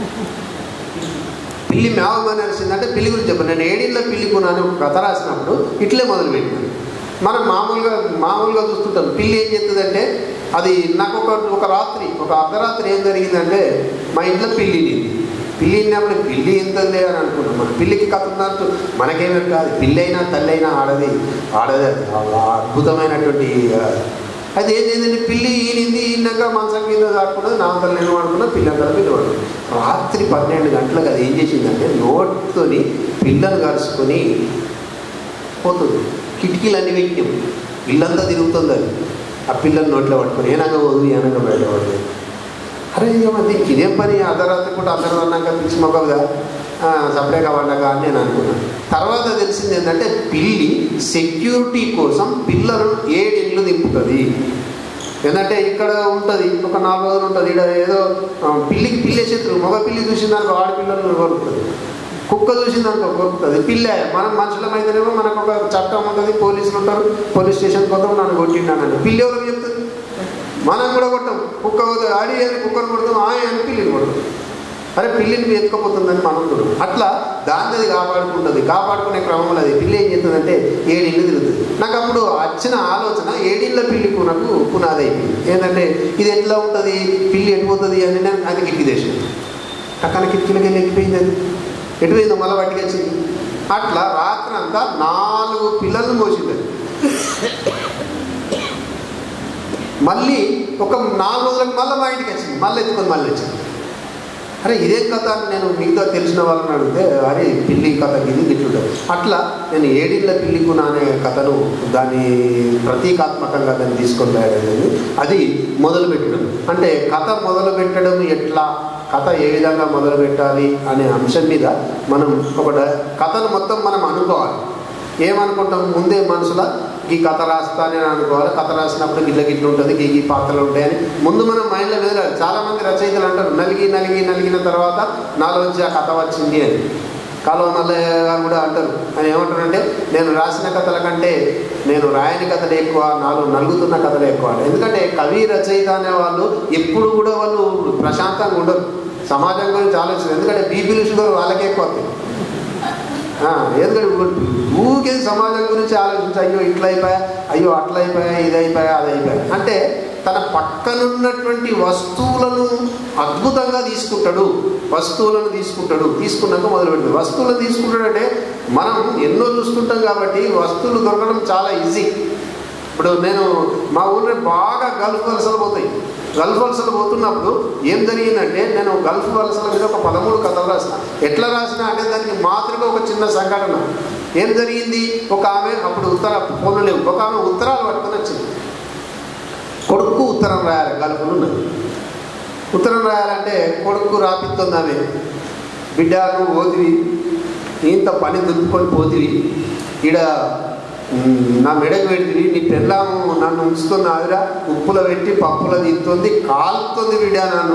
పిల్లి మేవమని అరిచింది అంటే పిల్లి గురించి చెప్పాను నేను ఏడిళ్ళ పిల్లి కొనాను ఒక కథ రాసినప్పుడు ఇట్లే మొదలు పెట్టాను మనం మామూలుగా మామూలుగా చూస్తుంటాం పిల్లి ఏం చేస్తుందంటే అది నాకు ఒక ఒక రాత్రి ఒక అర్ధరాత్రి ఏం జరిగిందంటే మా ఇంట్లో పిల్లి నింది పిల్లి విన్నప్పుడు పిల్లి ఎంతందే అని అనుకున్నాం మన పిల్లికి కథ ఉన్నట్టు మనకేమీ కాదు పిల్లి అయినా తల్లి అయినా ఆడది ఆడది అది. ఆ అద్భుతమైనటువంటి ఆ, అయితే ఏం చేసిందంటే పిల్లి ఈనింది ఈనాక మంచం కింద దాక్కున్నది నా అంతా నేను వాడుకున్నా పిల్లి అంతా పిల్లి వాడుకున్నా రాత్రి పన్నెండు గంటలకు అది ఏం చేసిందంటే నోట్తోని పిల్లను కలుసుకొని పోతుంది కిటికీలన్నీ పెట్టినాం ఇల్లంతా తిరుగుతుంది అది ఆ పిల్లలు నోట్లో పట్టుకొని ఏనంగా పోదు ఏనంగా బయట పడుతుంది అరే ఏమో దీనికి ఇదేం పని అర్ధరాత్రి పూట అందరూ అన్నాక పిచ్చి మొక్కగా సపరేట్గా వండగా అని నేను అనుకున్నాను తర్వాత తెలిసింది ఏంటంటే పిల్లి సెక్యూరిటీ కోసం పిల్లలను ఏడిళ్ళు దింపుతుంది ఏంటంటే ఇక్కడ ఉంటుంది ఒక నాలుగు రోజులు ఉంటుంది ఇక్కడ ఏదో ఆ, పిల్లికి పిల్లే శత్రువు మగ పిల్లి చూసిందనుకో ఆడపిల్లలు కొరుకుతుంది కుక్క చూసిందనుకో కొరుకుతుంది పిల్లే మనం మనుషులం అయితేనేమో మనకు ఒక చట్టం ఉంటుంది పోలీసులు ఉంటారు పోలీస్ స్టేషన్ పోతాం నన్ను కొట్టిండానని పిల్లి ఎవరికి చెప్తుంది మనం కూడా కొట్టాం కుక్క పోతే ఆడి అని కుక్కను కొడతాం ఆ అని పిల్లిని కొడతాం అరే పిల్లిని మీ ఎత్తుకపోతుందని మనం చూడం అట్లా దాన్ని అది కాపాడుకుంటుంది కాపాడుకునే క్రమంలో అది పిల్లి ఏం చేస్తుందంటే ఏడిళ్ళు తిరుగుతుంది నాకు అప్పుడు వచ్చిన ఆలోచన ఏడిళ్ళ పిల్లి నాకు పునాది అయిపోయింది ఏంటంటే ఇది ఎట్లా ఉంటుంది పిల్లి ఎటుపోతుంది అని నేను అది కిటికీ దేశం టక్కన కిటికీలకి వెళ్ళి ఎక్కిపోయింది అది ఎటుపోయిందో మళ్ళీ వాటికి వచ్చింది అట్లా రాత్రి అంతా నాలుగు పిల్లలను మోసింది అది మళ్ళీ ఒక నాలుగు రోజులకు మళ్ళీ మా ఇంటికి వచ్చింది మళ్ళీ ఎత్తుకొని మళ్ళీ వచ్చింది అరే ఇదేం కథ అని నేను మిగతా తెలిసిన వాళ్ళని అడిగితే అరే పిల్లి కథ ఇది గిట్లుంటుంది అట్లా నేను ఏడిళ్ళ పిల్లికున అనే కథను దాని ప్రతీకాత్మకంగా దాన్ని తీసుకొని రాయడం అది మొదలు పెట్టడం అంటే కథ మొదలు పెట్టడం ఎట్లా కథ ఏ విధంగా మొదలు పెట్టాలి అనే అంశం మీద మనం ఒక డ- కథను మొత్తం మనం అనుకోవాలి ఏమనుకుంటాం ముందే మనసులో ఈ కథ రాస్తానే అనుకోవాలి కథ రాసినప్పుడు గిట్ల గిట్ల ఉంటుంది గీ ఈ పాత్రలు ఉంటాయని ముందు మనం మైండ్లో వెదలాలి చాలామంది రచయితలు అంటారు నలిగి నలిగి నలిగిన తర్వాత నాలోంచి ఆ కథ వచ్చింది అని కాలువ మల్లయ్య గారు కూడా అంటారు ఆయన ఏమంటారంటే నేను రాసిన కథల కంటే నేను రాయని కథలు ఎక్కువ నాలో నలుగుతున్న కథలు ఎక్కువ అంట. ఎందుకంటే కవి రచయిత అనే వాళ్ళు ఎప్పుడు కూడా వాళ్ళు ప్రశాంతంగా ఉండరు సమాజం గురించి ఆలోచన ఎందుకంటే బీపీలు షుగర్ వాళ్ళకే ఎక్కువ వస్తాయి. ఆ, ఎందుకంటే ఊరికే సమాజం గురించి ఆలోచించి అయ్యో ఇట్లా అయిపోయా అయ్యో అట్లా అయిపోయా ఇది అయిపోయా అది అయిపోయా అంటే తన పక్కనున్నటువంటి వస్తువులను అద్భుతంగా తీసుకుంటాడు వస్తువులను తీసుకుంటాడు తీసుకున్నాక మొదలు పెడతాడు వస్తువులను తీసుకుంటాడంటే మనం ఎన్నో చూస్తుంటాం కాబట్టి వస్తువులు దొరకడం చాలా ఈజీ ఇప్పుడు నేను మా ఊళ్ళో బాగా గల్ఫ్ వలసలు పోతాయి గల్ఫ్ వలసలు పోతున్నప్పుడు ఏం జరిగిందంటే నేను గల్ఫ్ వలసల మీద ఒక పదమూడు కథలు రాసిన ఎట్లా రాసిన అంటే దానికి మాత్రమే ఒక చిన్న సంఘటన ఏం జరిగింది ఒక ఆమె అప్పుడు ఉత్తర ఫోన్లు లేవు ఒక ఆమె ఉత్తరాలు పట్టుకొని వచ్చింది కొడుకు ఉత్తరం రాయాలి గల్ఫ్లు ఉన్నది ఉత్తరం రాయాలంటే కొడుకు రాపిస్తుంది ఆమె బిడ్డ నువ్వు పోతివి ఇంత పని దులుపుకొని పోతివి ఈడ మ్, నా మెడకు పెడితివి నీ పెళ్ళాము నన్ను ఉంచుతున్న ఆవిడ ఉప్పుల పెట్టి పప్పుల తింటుంది కాలుతుంది బిడ్డ నన్ను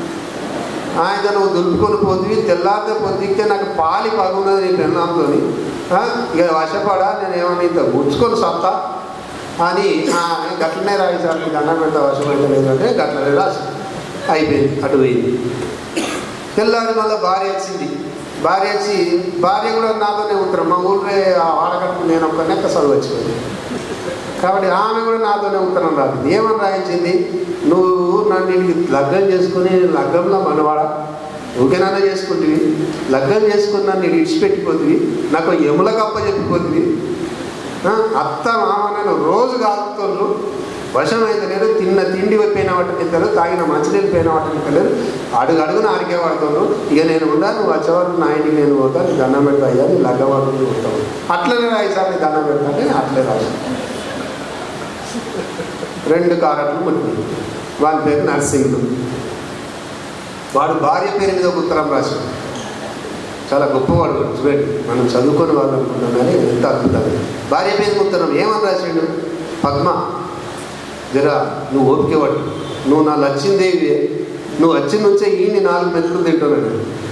ఆయన నువ్వు దులుపుకొని పోతివి తెల్లారితే పొద్దుకే నాకు పాలి పగున్నది నీ పెళ్ళాంతో ఇక వశపడా నేను ఏమన్నా ఇంత ఉంచుకొని సత్తా అని "ఆ, నేను గట్లనే రాయి సార్ నీకు దండం పెడతా వశమైతే లేదంటే గట్లనే రాసి అయిపోయింది అటు పోయింది తెల్లారి మళ్ళీ భార్య వచ్చింది భార్య వచ్చి భార్య కూడా నాతోనే ఉంటారు మా ఊళ్ళో ఆ వాడకట్టు నేను ఒక్కనే చదువు వచ్చింది కాబట్టి ఆమె కూడా నాతోనే ఉత్తరం రాసింది ఏమని రాయించింది నువ్వు నన్ను ఇంటికి లగ్గం చేసుకుని లగ్గంలో మనవాడ ఊకేనన్నా చేసుకుంటువి లగ్గం చేసుకుని నన్ను ఇటు ఇడిచిపెట్టిపోతుంది నాకు ఎముల కప్ప చెప్పిపోతుంది ఆ, అత్త మామ నన్ను రోజు కాలుతుండ్రు వశమైతే లేదు తిన్న తిండి పోయిన వాటిని ఇద్దరు తాగిన మంచినీళ్ళు పోయిన వాటిని ఇద్దరు అడుగు అడుగున ఆరికే పడుతుండ్రు ఇక నేను ఉండా నువ్వు వచ్చేవారు నా ఇంటికి నేను పోతా నీ దండం పెడతా అయ్యా నీ లగ్గవాడు పోతావు అట్లనే రాయి సార్ నీ దండం పెడతా అంటే నేను అట్లే రాయి రెండు కారట్లు ముట్టింది వాని పేరు నర్సింగ్ వాడు భార్య పేరు మీద ఒక ఉత్తరం రాశాడు చాలా గొప్పవాడు చూడండి మనం చదువుకొని వాళ్ళు అనుకుంటాం కానీ ఎంత అద్భుతంగా భార్య పేరు ఉత్తరం ఏమని రాశాడు పద్మ జరా నువ్వు ఓపిక పట్టు నువ్వు నా లచ్చిందేవి నువ్వు వచ్చిన నుంచే ఈయన్ని నాలుగు మెతుకులు తింటున్నాడు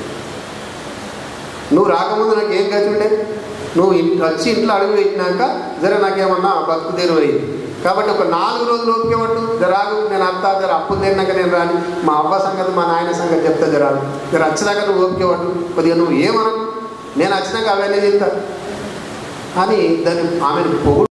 నువ్వు రాకముందు నాకు ఏం గతి ఉండే నువ్వు ఇంటి వచ్చి ఇంట్లో అడుగు పెట్టినాక జర నాకేమన్నా బతుకు తెరువు అయింది కాబట్టి ఒక నాలుగు రోజులు ఓపిక పట్టు జరాగు నేను అత్త జర అప్పు తిన్నాక నేను రాని మా అవ్వ సంగతి మా నాయన సంగతి చెప్తా జరాలు జర వచ్చినాక నువ్వు ఓపిక పట్టు కొద్దిగా నువ్వు ఏమనకు నేను వచ్చినాక అవన్నీ తింటా అని దాన్ని ఆమెను పొగుడు